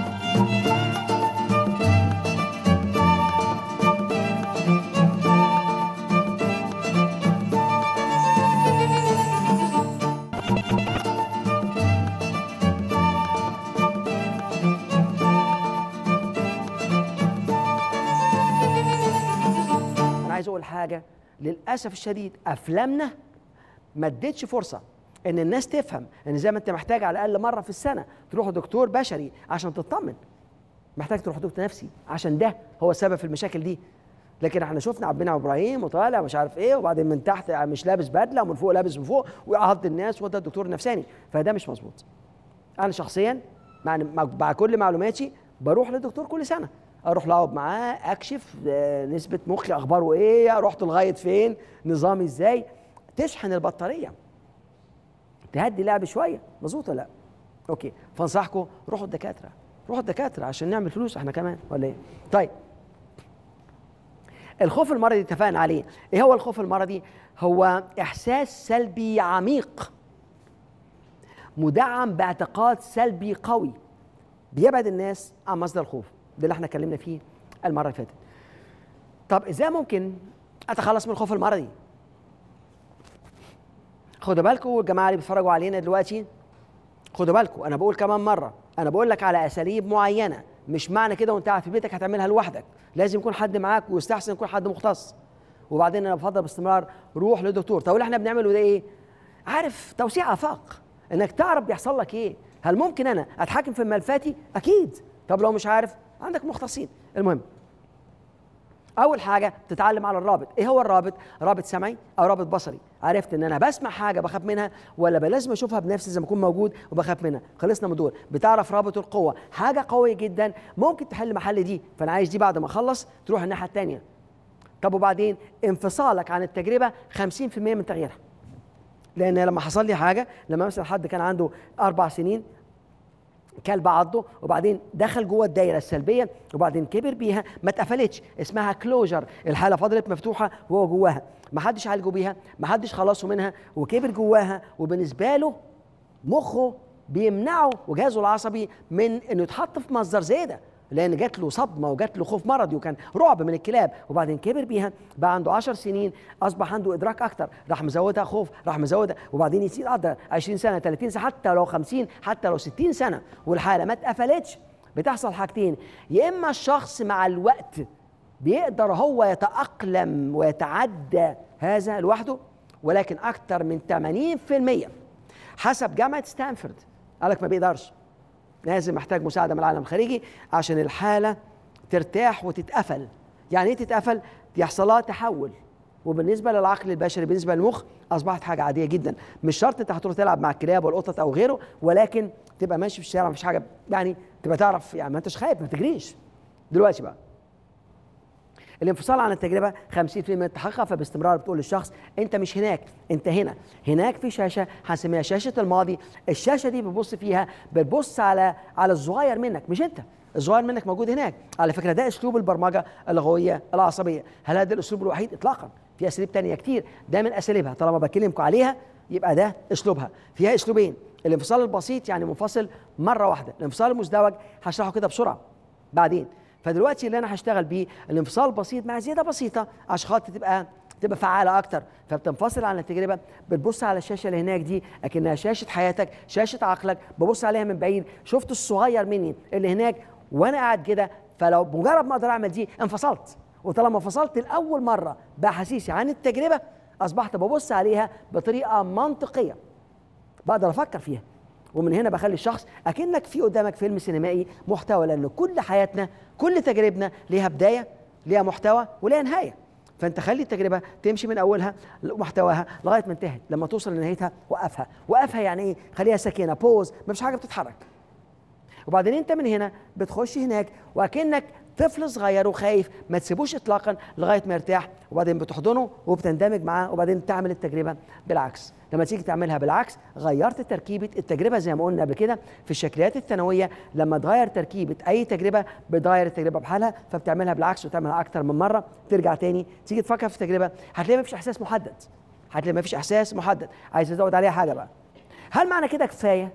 A: انا عايز اقول حاجه للاسف الشديد افلامنا ما ادتش فرصه ان الناس تفهم ان زي ما انت محتاج على الاقل مره في السنه تروح دكتور بشري عشان تطمن محتاج تروح دكتور نفسي عشان ده هو السبب في المشاكل دي لكن احنا شفنا عبدنا ابراهيم وطالع مش عارف ايه وبعدين من تحت مش لابس بدله ومن فوق لابس من فوق ويعض الناس وده الدكتور النفساني فده مش مظبوط انا شخصيا مع مع كل معلوماتي بروح للدكتور كل سنه اروح اقعد معاه اكشف آه، نسبه مخي اخباره ايه رحت لغايه فين نظامي ازاي تشحن البطاريه تهدي لعب شويه مظبوط ولا لا اوكي فانصحكم روحوا الدكاتره روحوا الدكاتره عشان نعمل فلوس احنا كمان ولا ايه طيب الخوف المرضي اتفقنا عليه ايه هو الخوف المرضي هو احساس سلبي عميق مدعم باعتقاد سلبي قوي بيبعد الناس عن مصدر الخوف ده اللي احنا اتكلمنا فيه المره اللي فاتت طب ازاي ممكن اتخلص من الخوف المرضي خدوا بالكم الجماعه اللي بيتفرجوا علينا دلوقتي خدوا بالكم انا بقول كمان مره انا بقول لك على اساليب معينه مش معنى كده وانت قاعد في بيتك هتعملها لوحدك لازم يكون حد معاك ويستحسن يكون حد مختص وبعدين انا بفضل باستمرار روح لدكتور طب اللي احنا بنعمله ده ايه عارف توسيع افاق انك تعرف بيحصل لك ايه هل ممكن انا اتحكم في ملفاتي اكيد طب لو مش عارف عندك مختصين المهم اول حاجه تتعلم على الرابط ايه هو الرابط رابط سمعي او رابط بصري عرفت ان انا بسمع حاجه بخاف منها ولا لازم اشوفها بنفسي زي ما اكون موجود وبخاف منها خلصنا من دول بتعرف رابط القوه حاجه قويه جدا ممكن تحل محل دي فانا عايز دي بعد ما اخلص تروح الناحيه الثانيه طب وبعدين انفصالك عن التجربه 50% من تغييرها لان لما حصل لي حاجه لما مثلا حد كان عنده اربع سنين كلب عضه وبعدين دخل جوه الدايره السلبيه وبعدين كبر بيها ما اتقفلتش اسمها كلوجر الحاله فضلت مفتوحه وهو جواها ما حدش عالجه بيها ما حدش خلصه منها وكبر جواها وبالنسبه له مخه بيمنعه وجهازه العصبي من انه يتحط في مصدر زي ده لان جات له صدمه وجات له خوف مرضي وكان رعب من الكلاب وبعدين كبر بيها بقى عنده 10 سنين اصبح عنده ادراك اكتر راح مزودها خوف راح مزودها وبعدين يزيد اكتر 20 سنه 30 سنه حتى لو 50 حتى لو 60 سنه والحاله ما اتقفلتش بتحصل حاجتين يا اما الشخص مع الوقت بيقدر هو يتاقلم ويتعدى هذا لوحده ولكن اكتر من 80% حسب جامعه ستانفورد قالك ما بيقدرش لازم محتاج مساعده من العالم الخارجي عشان الحاله ترتاح وتتقفل يعني ايه تتقفل يحصل لها تحول وبالنسبه للعقل البشري بالنسبه للمخ اصبحت حاجه عاديه جدا مش شرط انت هتروح تلعب مع الكلاب والقطط او غيره ولكن تبقى ماشي في الشارع مفيش حاجه يعني تبقى تعرف يعني ما انتش خايف ما تجريش دلوقتي بقى الانفصال عن التجربه 50% من التحقق فباستمرار بتقول للشخص انت مش هناك انت هنا هناك في شاشه هنسميها شاشه الماضي الشاشه دي بتبص فيها بتبص على على الصغير منك مش انت الصغير منك موجود هناك على فكره ده اسلوب البرمجه اللغويه العصبيه هل هذا الاسلوب الوحيد اطلاقا في اساليب تانية كتير ده من اساليبها طالما بكلمكم عليها يبقى ده اسلوبها فيها اسلوبين الانفصال البسيط يعني منفصل مره واحده الانفصال المزدوج هشرحه كده بسرعه بعدين فدلوقتي اللي انا هشتغل بيه الانفصال البسيط مع زياده بسيطه عشان خاطر تبقى تبقى فعاله اكتر فبتنفصل عن التجربه بتبص على الشاشه اللي هناك دي اكنها شاشه حياتك شاشه عقلك ببص عليها من بعيد شفت الصغير مني اللي هناك وانا قاعد كده فلو مجرد ما اقدر اعمل دي انفصلت وطالما فصلت لاول مره باحاسيسي عن التجربه اصبحت ببص عليها بطريقه منطقيه بقدر افكر فيها ومن هنا بخلي الشخص اكنك في قدامك فيلم سينمائي محتوى لان كل حياتنا كل تجربنا ليها بدايه ليها محتوى وليها نهايه فانت خلي التجربه تمشي من اولها محتواها لغايه ما انتهت لما توصل لنهايتها وقفها وقفها يعني ايه خليها سكينه بوز مفيش حاجه بتتحرك وبعدين انت من هنا بتخش هناك واكنك طفل صغير وخايف ما تسيبوش اطلاقا لغايه ما يرتاح وبعدين بتحضنه وبتندمج معاه وبعدين تعمل التجربه بالعكس لما تيجي تعملها بالعكس غيرت تركيبه التجربه زي ما قلنا قبل كده في الشكليات الثانويه لما تغير تركيبه اي تجربه بتغير التجربه بحالها فبتعملها بالعكس وتعملها اكتر من مره ترجع تاني تيجي تفكر في التجربه هتلاقي ما فيش احساس محدد هتلاقي ما فيش احساس محدد عايز تزود عليها حاجه بقى هل معنى كده كفايه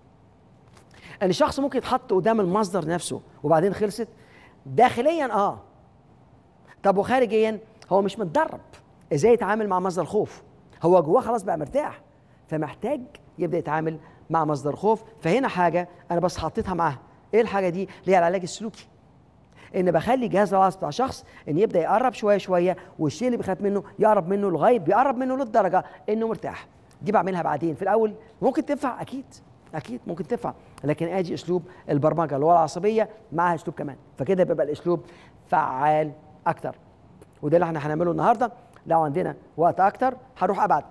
A: ان الشخص ممكن يتحط قدام المصدر نفسه وبعدين خلصت داخليا اه طب وخارجيا هو مش متدرب ازاي يتعامل مع مصدر الخوف هو جواه خلاص بقى مرتاح فمحتاج يبدا يتعامل مع مصدر خوف فهنا حاجه انا بس حطيتها معاها ايه الحاجه دي اللي هي العلاج السلوكي ان بخلي جهاز العصب بتاع شخص ان يبدا يقرب شويه شويه والشيء اللي بيخاف منه يقرب منه لغايه بيقرب منه للدرجه انه مرتاح دي بعملها بعدين في الاول ممكن تنفع اكيد اكيد ممكن تنفع لكن ادي اسلوب البرمجه اللي هو العصبيه معاها اسلوب كمان فكده بيبقى الاسلوب فعال اكتر وده اللي احنا هنعمله النهارده لو عندنا وقت اكتر هروح ابعد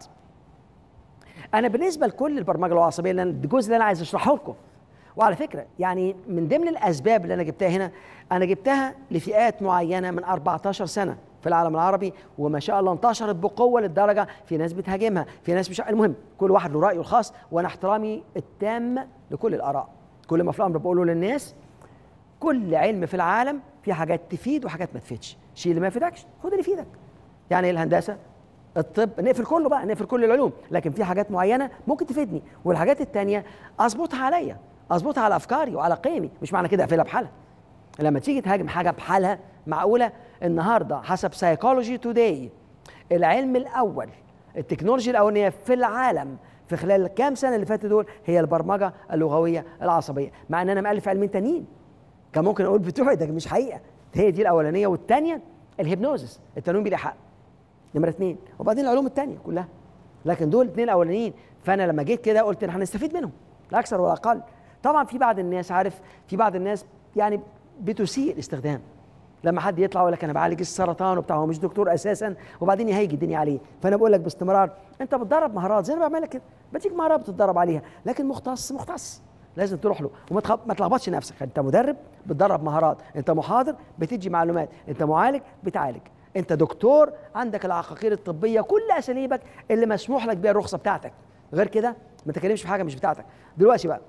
A: انا بالنسبه لكل البرمجه العصبيه اللي الجزء اللي انا عايز اشرحه لكم وعلى فكره يعني من ضمن الاسباب اللي انا جبتها هنا انا جبتها لفئات معينه من 14 سنه في العالم العربي وما شاء الله انتشرت بقوه للدرجه في ناس بتهاجمها في ناس مش المهم كل واحد له رايه الخاص وانا احترامي التام لكل الاراء كل ما في الامر بقوله للناس كل علم في العالم في حاجات تفيد وحاجات ما تفيدش شيء اللي ما يفيدكش خد اللي يفيدك يعني الهندسه الطب نقفل كله بقى نقفل كل العلوم لكن في حاجات معينه ممكن تفيدني والحاجات التانية اظبطها عليا اظبطها على افكاري وعلى قيمي مش معنى كده اقفلها بحالها لما تيجي تهاجم حاجه بحالها معقوله النهارده حسب سايكولوجي توداي العلم الاول التكنولوجيا الاولانيه في العالم في خلال الكام سنه اللي فاتوا دول هي البرمجه اللغويه العصبيه مع ان انا مالف علمين تانيين كان ممكن اقول بتوعي ده مش حقيقه هي دي الاولانيه والثانيه الهيبنوزس التنويم بالايحاء نمره اثنين وبعدين العلوم الثانيه كلها لكن دول الاثنين الاولانيين فانا لما جيت كده قلت ان هنستفيد منهم لا اكثر ولا اقل طبعا في بعض الناس عارف في بعض الناس يعني بتسيء الاستخدام لما حد يطلع يقول لك انا بعالج السرطان وبتاع هو مش دكتور اساسا وبعدين يهيج الدنيا عليه فانا بقول لك باستمرار انت بتدرب مهارات زي ما بعمل لك كده بديك مهارات بتتدرب عليها لكن مختص مختص لازم تروح له وما تخ... ما تلخبطش نفسك انت مدرب بتدرب مهارات انت محاضر بتدي معلومات انت معالج بتعالج انت دكتور عندك العقاقير الطبيه كل اساليبك اللي مسموح لك بيها الرخصه بتاعتك غير كده ما تتكلمش في حاجه مش بتاعتك دلوقتي بقى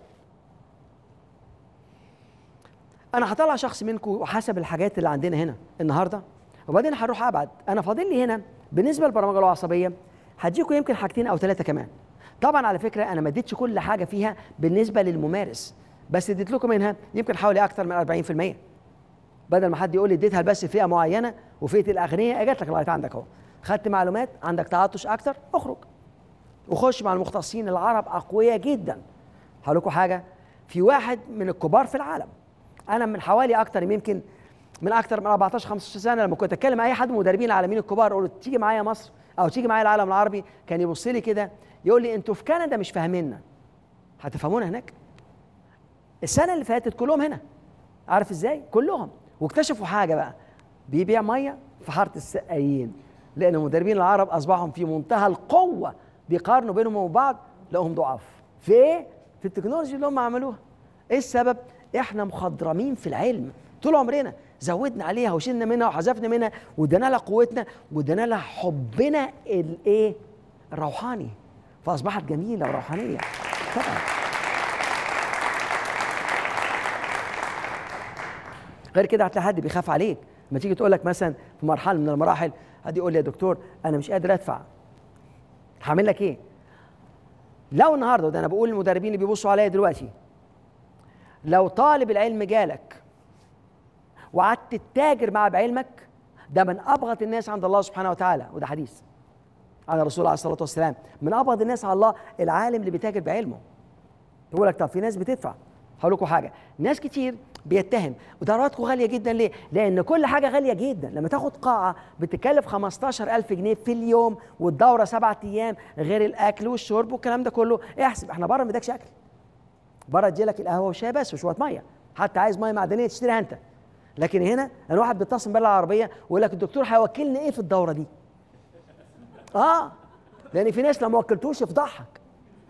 A: انا هطلع شخص منكم وحسب الحاجات اللي عندنا هنا النهارده وبعدين هروح ابعد انا فاضل لي هنا بالنسبه للبرمجه العصبيه هديكم يمكن حاجتين او ثلاثه كمان طبعا على فكره انا ما اديتش كل حاجه فيها بالنسبه للممارس بس اديت لكم منها يمكن حوالي اكثر من 40% بدل ما حد يقول لي اديتها بس فئه معينه وفئه الاغنياء اجت لك لغايه عندك اهو خدت معلومات عندك تعطش اكتر اخرج وخش مع المختصين العرب اقوياء جدا هقول لكم حاجه في واحد من الكبار في العالم انا من حوالي اكتر يمكن من اكتر من 14 15 سنه لما كنت اتكلم مع اي حد من المدربين العالميين الكبار اقول له تيجي معايا مصر او تيجي معايا العالم العربي كان يبص لي كده يقول لي انتوا في كندا مش فاهميننا هتفهمونا هناك السنه اللي فاتت كلهم هنا عارف ازاي كلهم واكتشفوا حاجه بقى بيبيع ميه في حاره السقايين لان المدربين العرب اصبحوا في منتهى القوه بيقارنوا بينهم وبين بعض لقوهم ضعاف في ايه في التكنولوجيا اللي هم عملوها ايه السبب احنا مخضرمين في العلم طول عمرنا زودنا عليها وشلنا منها وحذفنا منها وادينا لها قوتنا وادينا لها حبنا الايه الروحاني فاصبحت جميله وروحانيه طبعا غير كده هتلاقي حد بيخاف عليك لما تيجي تقول لك مثلا في مرحله من المراحل حد يقول لي يا دكتور انا مش قادر ادفع هعمل لك ايه لو النهارده ده انا بقول للمدربين اللي بيبصوا عليا دلوقتي لو طالب العلم جالك وقعدت تتاجر معاه بعلمك ده من ابغض الناس عند الله سبحانه وتعالى وده حديث عن الرسول عليه الصلاه والسلام من ابغض الناس على الله العالم اللي بيتاجر بعلمه يقول لك طب في ناس بتدفع هقول لكم حاجه ناس كتير بيتهم ودوراتكم غاليه جدا ليه؟ لان كل حاجه غاليه جدا لما تاخد قاعه بتكلف 15000 جنيه في اليوم والدوره سبعة ايام غير الاكل والشرب والكلام ده كله احسب احنا بره ما بدكش اكل بره تجيلك القهوه والشاي بس وشويه ميه حتى عايز ميه معدنيه تشتريها انت لكن هنا انا واحد بيتصل بيا العربيه ويقول لك الدكتور هيوكلني ايه في الدوره دي؟ اه لان في ناس لو ما وكلتوش يفضحك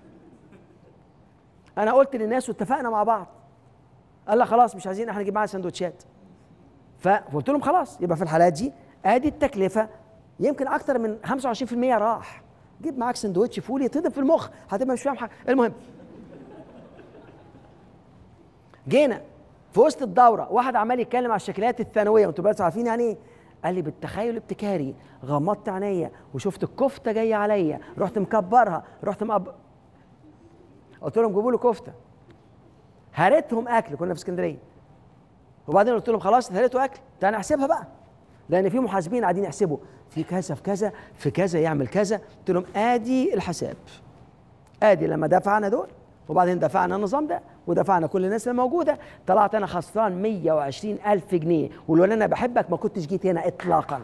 A: انا قلت للناس واتفقنا مع بعض قال لك خلاص مش عايزين احنا نجيب معانا سندوتشات فقلت لهم خلاص يبقى في الحالات دي ادي التكلفه يمكن اكتر من 25% راح جيب معاك سندوتش فول يتهدم في المخ هتبقى مش فاهم حاجه المهم جينا في وسط الدوره واحد عمال يتكلم على الشكليات الثانويه وانتوا بس عارفين يعني ايه قال لي بالتخيل الابتكاري غمضت عينيا وشفت الكفته جايه عليا رحت مكبرها رحت مقب... قلت لهم جيبوا له كفته هريتهم اكل كنا في اسكندريه وبعدين قلت لهم خلاص هريتوا اكل تعالى نحسبها بقى لان في محاسبين قاعدين يحسبوا في كذا في كذا في كذا يعمل كذا قلت لهم ادي الحساب ادي لما دفعنا دول وبعدين دفعنا النظام ده ودفعنا كل الناس اللي موجوده طلعت انا خسران 120 الف جنيه ولولا انا بحبك ما كنتش جيت هنا اطلاقا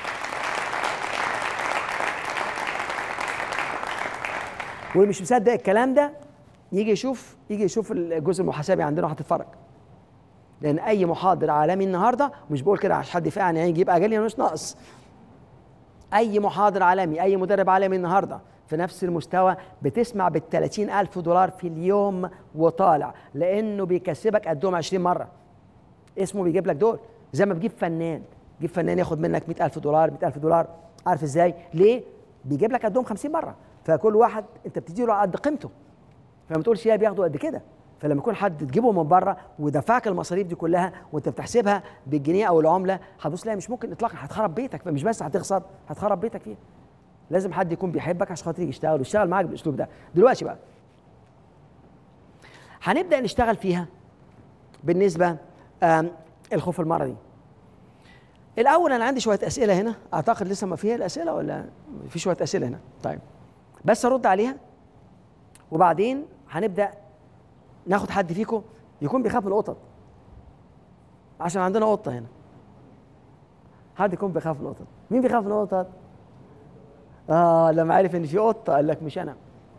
A: واللي مش مصدق الكلام ده يجي يشوف يجي يشوف الجزء المحاسبي عندنا وهتتفرج لان اي محاضر عالمي النهارده مش بقول كده عشان حد يفقعني يعني يجيب اجل مش ناقص اي محاضر عالمي اي مدرب عالمي النهارده في نفس المستوى بتسمع بال ألف دولار في اليوم وطالع لأنه بيكسبك قدهم 20 مرة اسمه بيجيب لك دول زي ما بيجيب فنان جيب فنان ياخد منك 100 ألف دولار 100 ألف دولار عارف ازاي ليه بيجيب لك قدهم 50 مرة فكل واحد انت بتدي له قد قيمته فما تقولش يا بياخدوا قد كده فلما يكون حد تجيبه من بره ودفعك المصاريف دي كلها وانت بتحسبها بالجنيه او العمله هتبص لا مش ممكن اطلاقا هتخرب بيتك فمش بس هتخسر هتخرب بيتك فيها لازم حد يكون بيحبك عشان خاطر يجي يشتغل ويشتغل معاك بالاسلوب ده دلوقتي بقى هنبدا نشتغل فيها بالنسبه الخوف المرضي الاول انا عندي شويه اسئله هنا اعتقد لسه ما فيها الاسئله ولا في شويه اسئله هنا طيب بس ارد عليها وبعدين هنبدا ناخد حد فيكم يكون بيخاف من القطط عشان عندنا قطه هنا حد يكون بيخاف من القطط مين بيخاف من القطط اه لما عرف ان في قطه قال لك مش انا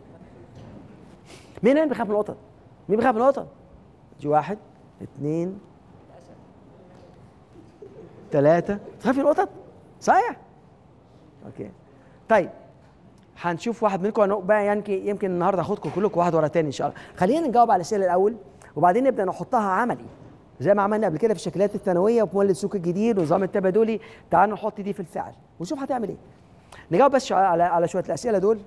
A: مين هنا بيخاف من القطط مين بيخاف من القطط دي واحد اثنين ثلاثة تخاف من القطط صحيح اوكي طيب هنشوف واحد منكم بقى يعني يمكن النهارده اخدكم كلكم واحد ورا تاني ان شاء الله خلينا نجاوب على الاسئله الاول وبعدين نبدا نحطها عملي زي ما عملنا قبل كده في الشكلات الثانويه وفي مولد سوق الجديد ونظام التبادلي تعالوا نحط دي في الفعل ونشوف هتعمل ايه نجاوب بس على على شويه الاسئله دول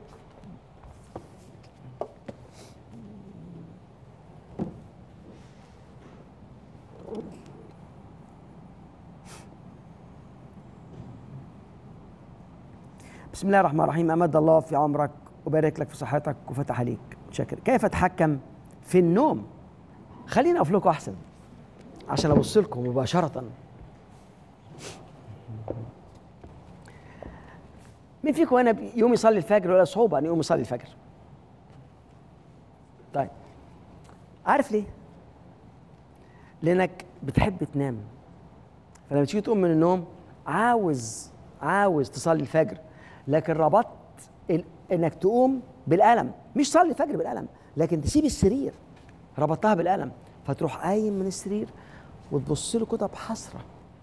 A: بسم الله الرحمن الرحيم امد الله في عمرك وبارك لك في صحتك وفتح عليك شكر كيف اتحكم في النوم خليني اقف لكم احسن عشان ابص لكم مباشره مين فيكم هنا يوم يصلي الفجر ولا صعوبه ان يقوم يصلي الفجر طيب عارف ليه لانك بتحب تنام فلما تيجي تقوم من النوم عاوز عاوز تصلي الفجر لكن ربطت انك تقوم بالالم مش صلي الفجر بالالم لكن تسيب السرير ربطتها بالالم فتروح قايم من السرير وتبص له كده بحسره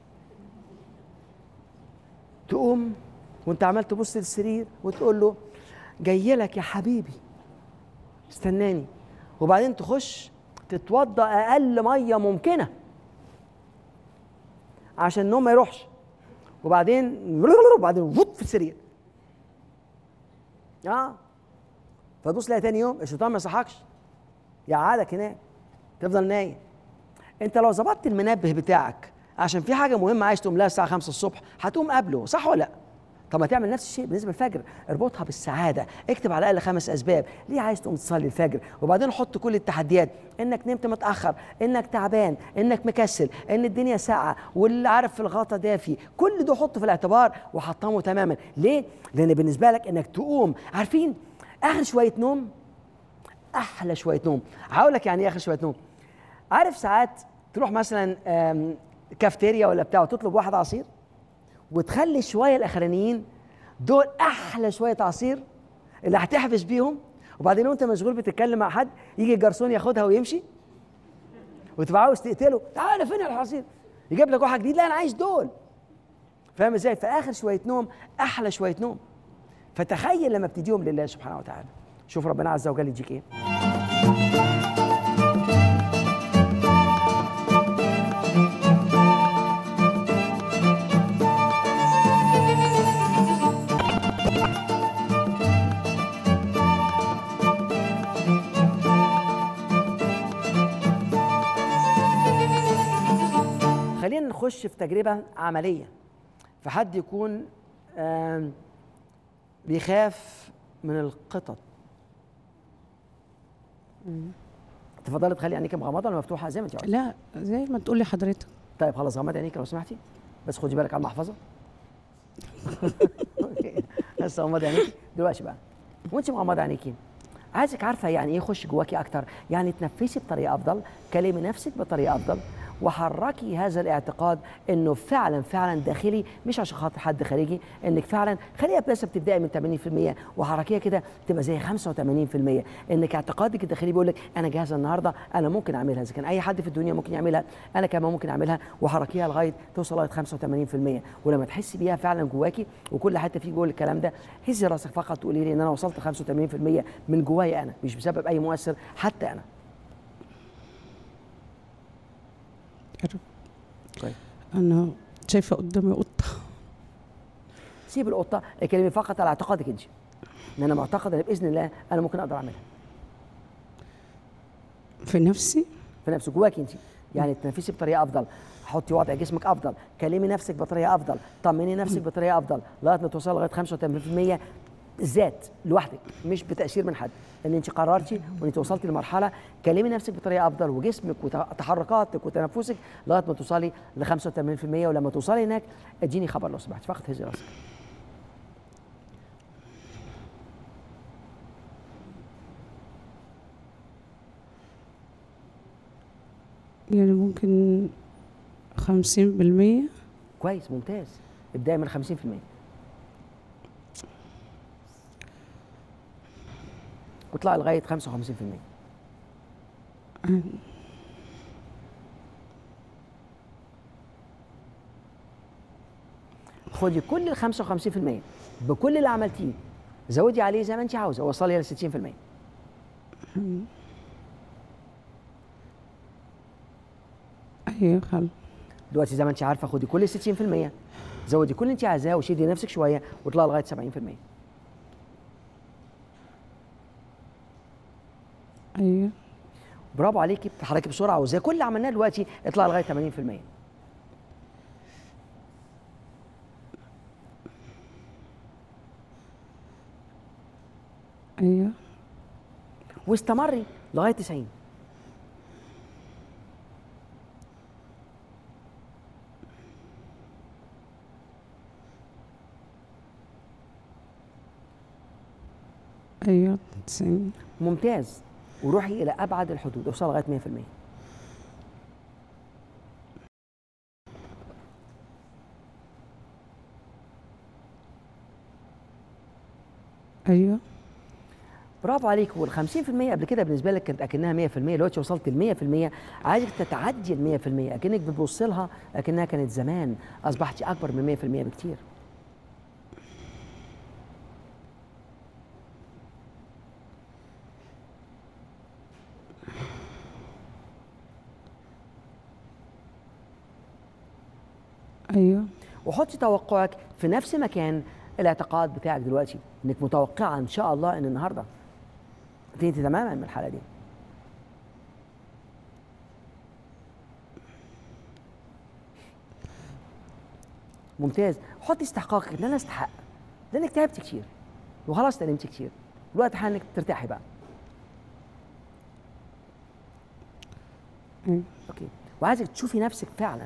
A: تقوم وانت عمال تبص للسرير وتقول له جاي لك يا حبيبي استناني وبعدين تخش تتوضا اقل ميه ممكنه عشان النوم ما يروحش وبعدين وبعدين فوت في السرير اه فتبص تلاقي تاني يوم الشيطان ما يصحكش يقعدك هناك تفضل نايم انت لو ظبطت المنبه بتاعك عشان في حاجه مهمه عايز تقوم لها الساعه 5 الصبح هتقوم قبله صح ولا لا طب ما تعمل نفس الشيء بالنسبه للفجر اربطها بالسعاده اكتب على الاقل خمس اسباب ليه عايز تقوم تصلي الفجر وبعدين حط كل التحديات انك نمت متاخر انك تعبان انك مكسل ان الدنيا ساقعه واللي عارف في الغطا دافي كل ده حطه في الاعتبار وحطمه تماما ليه لان بالنسبه لك انك تقوم عارفين اخر شويه نوم احلى شويه نوم هقول لك يعني ايه اخر شويه نوم عارف ساعات تروح مثلا آم، كافتيريا ولا بتاع وتطلب واحد عصير وتخلي شويه الاخرانيين دول احلى شويه عصير اللي هتحبس بيهم وبعدين وانت مشغول بتتكلم مع حد يجي الجرسون ياخدها ويمشي وتبقى عاوز تقتله تعالى فين العصير يجيب لك واحد جديد لا انا عايز دول فاهم ازاي فاخر شويه نوم احلى شويه نوم فتخيل لما بتديهم لله سبحانه وتعالى شوف ربنا عز وجل يديك ايه خلينا نخش في تجربة عملية فحد يكون آم، بيخاف من القطط تفضلي تخلي عينيك مغمضة ولا مفتوحة زي ما انت عايزة
B: لا زي ما تقولي حضرتك
A: طيب خلاص غمضي عينيك لو سمحتي بس خدي بالك على المحفظة أوكي. بس غمضي عينيك دلوقتي بقى وانت مغمضة عينيكي عايزك عارفة يعني ايه يخش جواكي أكتر يعني تنفسي بطريقة أفضل كلمي نفسك بطريقة أفضل وحركي هذا الاعتقاد انه فعلا فعلا داخلي مش عشان خاطر حد خارجي انك فعلا خليها بس بتبداي من 80% وحركيها كده تبقى زي 85% انك اعتقادك الداخلي بيقول لك انا جاهزه النهارده انا ممكن اعملها اذا كان اي حد في الدنيا ممكن يعملها انا كمان ممكن اعملها وحركيها لغايه توصل لغايه 85% ولما تحسي بيها فعلا جواكي وكل حته فيك بيقول الكلام ده هزي راسك فقط تقولي لي ان انا وصلت 85% من جوايا انا مش بسبب اي مؤثر حتى انا
B: يا رب
A: طيب
B: انا شايفه قدامي قطه
A: سيب القطه اتكلمي فقط على اعتقادك انت ان انا معتقد ان باذن الله انا ممكن اقدر اعملها
B: في نفسي
A: في نفسك جواك انت يعني تنفسي بطريقه افضل حطي وضع جسمك افضل كلمي نفسك بطريقه افضل طمني نفسك بطريقه افضل لغايه ما توصلي لغايه 85% ذات لوحدك مش بتاثير من حد ان انت قررتي وان انت وصلتي لمرحله كلمي نفسك بطريقه افضل وجسمك وتحركاتك وتنفسك لغايه ما توصلي ل 85% ولما توصلي هناك اديني خبر لو سمحت فقط هزي راسك
B: يعني ممكن خمسين بالمية
A: كويس ممتاز ابداي من 50% واطلعي لغايه 55% خدي كل ال 55% بكل اللي عملتيه زودي عليه زي ما انت عاوزه وصلي ل 60%
B: ايوه خل
A: دلوقتي زي ما انت عارفه خدي كل ال 60% زودي كل اللي انت عايزاه وشدي نفسك شويه واطلعي لغايه 70%
B: ايوه
A: برافو عليكي بتتحركي بسرعه وزي كل اللي عملناه دلوقتي اطلعي لغايه 80%
B: ايوه
A: واستمري لغايه 90
B: ايوه تسعين
A: ممتاز وروحي الى ابعد الحدود اوصل لغايه 100%
B: ايوه
A: برافو عليك وال 50% قبل كده بالنسبه لك كانت اكنها 100% دلوقتي وصلت ل 100% عايزك تتعدي ال 100% اكنك بتبص لها اكنها كانت زمان اصبحتي اكبر من 100% بكتير وحطي توقعك في نفس مكان الاعتقاد بتاعك دلوقتي انك متوقعه ان شاء الله ان النهارده انت تماما من الحاله دي ممتاز حطي استحقاقك ان انا استحق لانك تعبت كتير وخلاص اتألمت كتير الوقت حان انك ترتاحي بقى
B: أيوة.
A: اوكي وعايزك تشوفي نفسك فعلا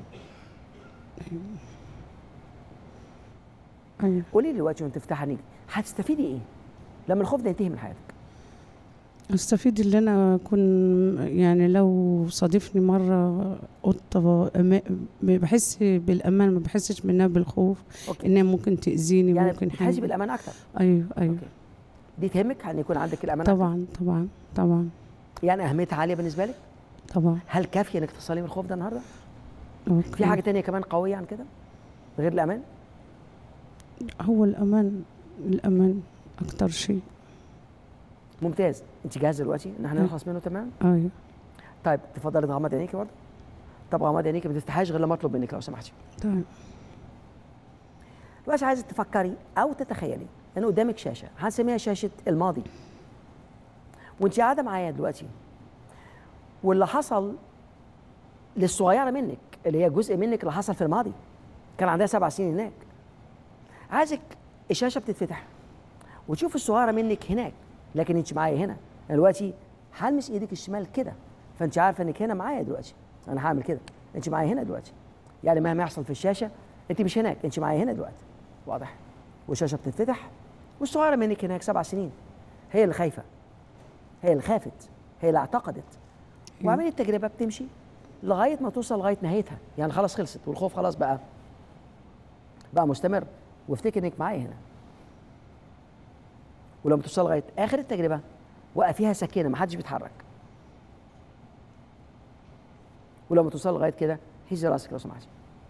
B: أيوة
A: قولي لي دلوقتي وانت تفتحي عينيك هتستفيدي ايه لما الخوف ده ينتهي من حياتك
B: استفيد اللي انا اكون يعني لو صادفني مره قطه أما- بحس بالامان ما بحسش منها بالخوف
A: اوكي
B: انها ممكن تاذيني
A: يعني
B: ممكن
A: بتحسي بالامان اكتر
B: ايوه ايوه
A: أوكي. دي تهمك ان يكون عندك الامان أكتر؟
B: طبعا طبعا طبعا
A: يعني اهميتها عاليه بالنسبه لك
B: طبعا
A: هل كافيه انك تصلي من الخوف ده النهارده
B: أوكي.
A: في حاجه تانية كمان قويه عن كده غير الامان
B: هو الامان الامان اكتر شيء
A: ممتاز انت جاهزه دلوقتي ان احنا
B: مم.
A: نخلص منه تمام
B: ايوه
A: طيب تفضلي تغمضي عينيكي برضه طب غمضي عينيكي ما تفتحهاش غير لما اطلب منك لو سمحتي
B: طيب
A: دلوقتي عايزك تفكري او تتخيلي ان قدامك شاشه هنسميها شاشه الماضي وانت قاعده معايا دلوقتي واللي حصل للصغيره منك اللي هي جزء منك اللي حصل في الماضي كان عندها سبع سنين هناك عايزك الشاشه بتتفتح وتشوف الصغيره منك هناك لكن انت معايا هنا أنا دلوقتي هلمس ايدك الشمال كده فانت عارفه انك هنا معايا دلوقتي انا هعمل كده انت معايا هنا دلوقتي يعني مهما يحصل في الشاشه انت مش هناك انت معايا هنا دلوقتي واضح والشاشه بتتفتح والصغيره منك هناك سبع سنين هي اللي خايفه هي اللي خافت هي اللي اعتقدت وعمليه التجربه بتمشي لغايه ما توصل لغايه نهايتها يعني خلاص خلصت والخوف خلاص بقى بقى مستمر وافتكر انك معايا هنا ولما توصل لغايه اخر التجربه وقفيها سكينه ما حدش بيتحرك ولما توصل لغايه كده هزي راسك لو سمحتي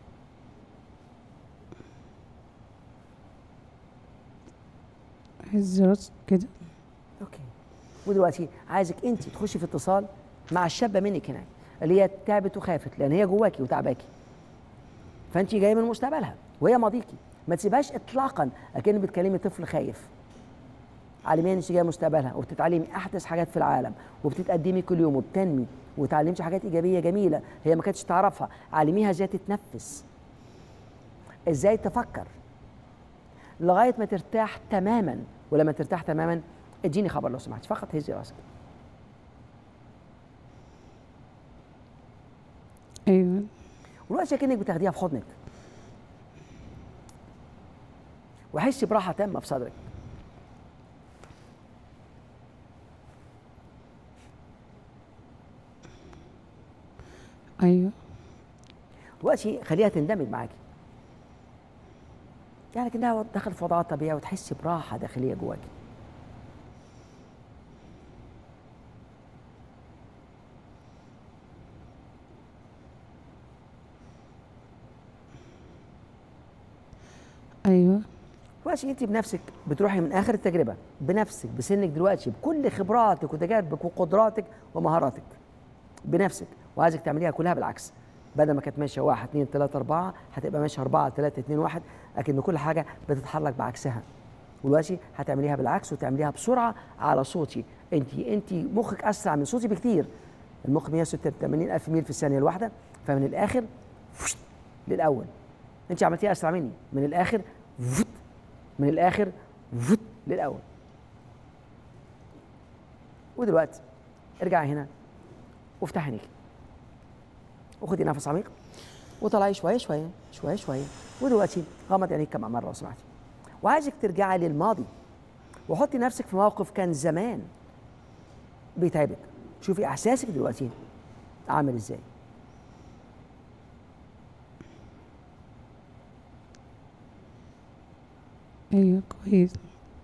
B: هز راسك كده
A: اوكي ودلوقتي عايزك انت تخشي في اتصال مع الشابه منك هناك اللي هي تعبت وخافت لان هي جواكي وتعباكي فانت جايه من مستقبلها وهي ماضيكي ما تسيبهاش اطلاقا اكن بتكلمي طفل خايف علميا انت جايه مستقبلها وبتتعلمي احدث حاجات في العالم وبتتقدمي كل يوم وبتنمي وتعلمتي حاجات ايجابيه جميله هي ما كانتش تعرفها علميها ازاي تتنفس ازاي تفكر لغايه ما ترتاح تماما ولما ترتاح تماما اديني خبر لو سمحت فقط هزي راسك
B: ايوه
A: ودلوقتي كأنك بتاخديها في حضنك وحسي براحه تامه في صدرك
B: ايوه
A: دلوقتي خليها تندمج معاكي يعني كأنها دخلت في وضعها طبيعي وتحسي براحه داخليه جواكي
B: ايوه
A: دلوقتي انت بنفسك بتروحي من اخر التجربه بنفسك بسنك دلوقتي بكل خبراتك وتجاربك وقدراتك ومهاراتك بنفسك وعايزك تعمليها كلها بالعكس بدل ما كانت ماشيه 1 2 3 4 هتبقى ماشيه 4 3 2 1 لكن كل حاجه بتتحرك بعكسها ودلوقتي هتعمليها بالعكس وتعمليها بسرعه على صوتي انت انت مخك اسرع من صوتي بكتير المخ 186 الف ميل في الثانيه الواحده فمن الاخر فشت للاول انت عملتيها اسرع مني من الاخر فوت من الاخر فوت للاول ودلوقتي ارجعي هنا وافتحي عينيك وخدي نفس عميق وطلعي شويه شويه شويه شويه ودلوقتي غمضي عينيك كمان مره لو سمحتي وعايزك ترجعي للماضي وحطي نفسك في موقف كان زمان بيتعبك شوفي احساسك دلوقتي عامل ازاي
B: ايوه كويس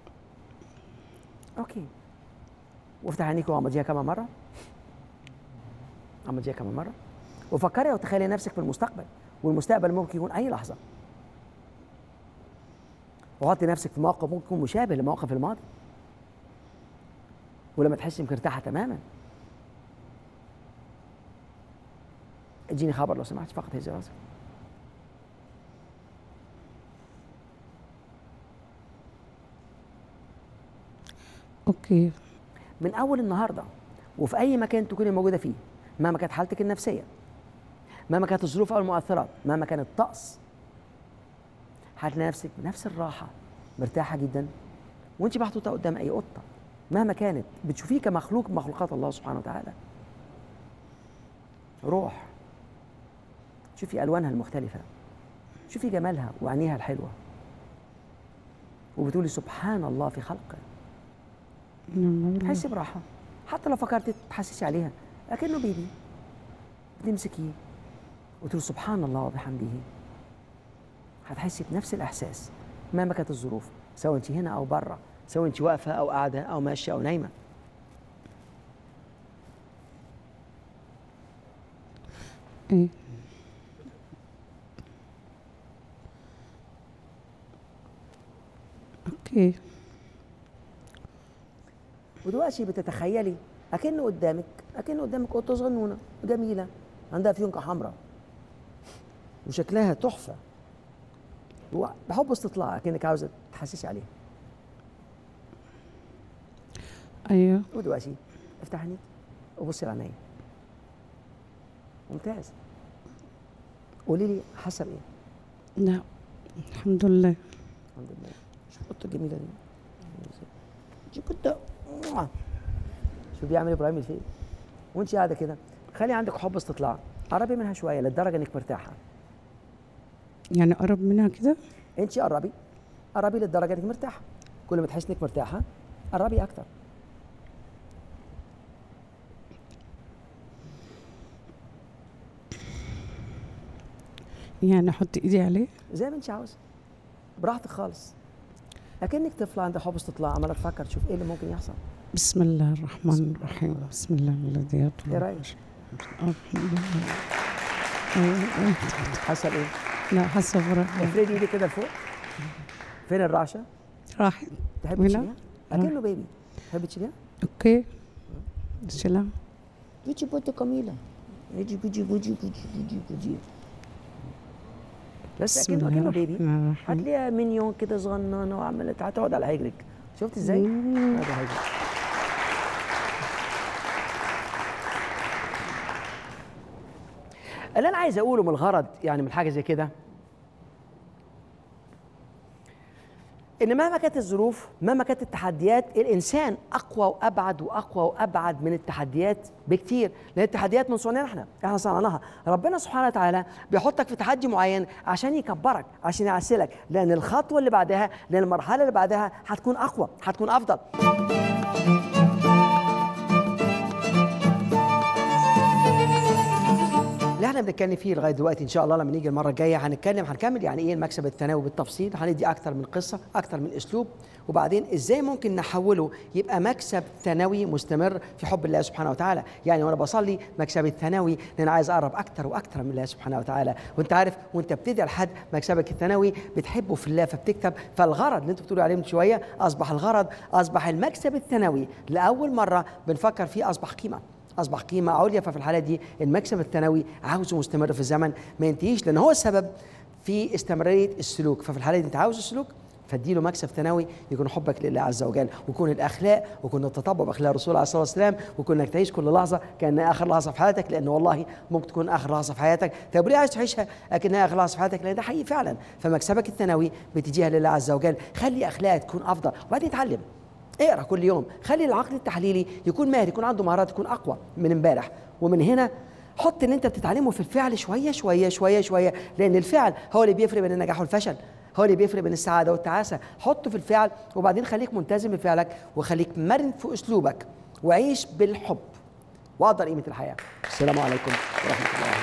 A: اوكي وافتح عينيك وغمضيها كمان مره غمضيها كمان مره وفكري وتخيلي نفسك في المستقبل والمستقبل ممكن يكون اي لحظه وحطي نفسك في موقف ممكن يكون مشابه لموقف الماضي ولما تحسي انك مرتاحه تماما اديني خبر لو سمحت فقط هزي راسك
B: اوكي
A: من اول النهارده وفي اي مكان تكوني موجوده فيه مهما كانت حالتك النفسيه مهما كانت الظروف او المؤثرات مهما كان الطقس هتلاقي نفسك بنفس الراحه مرتاحه جدا وانت محطوطه قدام اي قطه مهما كانت بتشوفيه كمخلوق من مخلوقات الله سبحانه وتعالى روح شوفي الوانها المختلفه شوفي جمالها وعينيها الحلوه وبتقولي سبحان الله في خلقه
B: نعم
A: تحسي براحه حتى لو فكرتي تحسسي عليها لكنه بيبي بتمسكيه وتقول سبحان الله وبحمده هتحسي بنفس الاحساس مهما كانت الظروف سواء انت هنا او بره سواء انت واقفه او قاعده او ماشيه او نايمه
B: ايه اوكي
A: ودلوقتي بتتخيلي اكنه قدامك اكنه قدامك قطه صغنونه جميله عندها فيونكه حمراء وشكلها تحفه هو بحب استطلاع اكنك عاوزه تحسسي عليها
B: ايوه
A: ودلوقتي افتح عينيك وبصي على عينيا ممتاز قولي لي حاسه بايه؟
B: لا الحمد لله
A: الحمد لله شوف القطه الجميله دي شوف كنت شوف بيعمل ابراهيم الفيل وانت قاعده كده خلي عندك حب استطلاع قربي منها شويه للدرجه انك مرتاحه
B: يعني قرب منها كده
A: انت قربي قربي للدرجه انك مرتاحه كل ما تحسي انك مرتاحه قربي اكتر
B: يعني احط ايدي عليه
A: زي ما انت عاوزه براحتك خالص اكنك طفله عندها حب استطلاع عماله تفكر تشوف ايه اللي ممكن يحصل
B: بسم الله الرحمن الرحيم بسم الله الذي يطلع
A: ايه رايك؟
B: الحمد لله أيوة.
A: حاسه بايه؟
B: لا حاسه براحه
A: افردي ايدك كده لفوق فين الرعشه؟
B: راحت
A: تحبي
B: هنا؟
A: تشيليها؟ اكنه بيبي تحبي تشيليها؟
B: اوكي شيلها
A: بيجي بوتو كاميلا بيجي بيجي بيجي بيجي بيجي بيجي بس
B: بسم
A: اكنه
B: الله
A: اكنه بيبي
B: الرحمن الرحيم
A: هتلاقيها مينيون كده صغننه وعماله هتقعد على هجرك شفت ازاي؟
B: مم.
A: هذا هجرك اللي انا عايز اقوله من الغرض يعني من حاجه زي كده ان مهما كانت الظروف مهما كانت التحديات الانسان اقوى وابعد واقوى وابعد من التحديات بكتير لان التحديات من صنعنا احنا احنا صنعناها ربنا سبحانه وتعالى بيحطك في تحدي معين عشان يكبرك عشان يعسلك لان الخطوه اللي بعدها لان المرحله اللي بعدها هتكون اقوى هتكون افضل اللي احنا بنتكلم فيه لغايه دلوقتي ان شاء الله لما نيجي المره الجايه هنتكلم هنكمل يعني ايه المكسب الثانوي بالتفصيل هندي اكتر من قصه اكتر من اسلوب وبعدين ازاي ممكن نحوله يبقى مكسب ثانوي مستمر في حب الله سبحانه وتعالى يعني وانا بصلي مكسبي الثانوي لان انا عايز اقرب اكتر واكتر من الله سبحانه وتعالى وانت عارف وانت بتدعي لحد مكسبك الثانوي بتحبه في الله فبتكتب فالغرض اللي انتوا بتقولوا عليه من شويه اصبح الغرض اصبح المكسب الثانوي لاول مره بنفكر فيه اصبح قيمه اصبح قيمه عليا ففي الحاله دي المكسب الثانوي عاوزه مستمر في الزمن ما ينتهيش لان هو السبب في استمراريه السلوك ففي الحاله دي انت عاوز السلوك فاديله مكسب ثانوي يكون حبك لله عز وجل ويكون الاخلاق ويكون التطبع باخلاق الرسول عليه الصلاه والسلام ويكون انك تعيش كل لحظه كانها اخر لحظه في حياتك لان والله ممكن تكون اخر لحظه في حياتك طب ليه عايز تعيشها اكنها اخر لحظه في حياتك لان ده حقيقي فعلا فمكسبك الثانوي بتجيها لله عز وجل خلي اخلاقك تكون افضل وبعدين اتعلم اقرا كل يوم خلي العقل التحليلي يكون ماهر يكون عنده مهارات يكون اقوى من امبارح ومن هنا حط اللي انت بتتعلمه في الفعل شويه شويه شويه شويه لان الفعل هو اللي بيفرق بين النجاح والفشل هو اللي بيفرق بين السعاده والتعاسه حطه في الفعل وبعدين خليك ملتزم بفعلك وخليك مرن في اسلوبك وعيش بالحب واقدر قيمه الحياه السلام عليكم ورحمه الله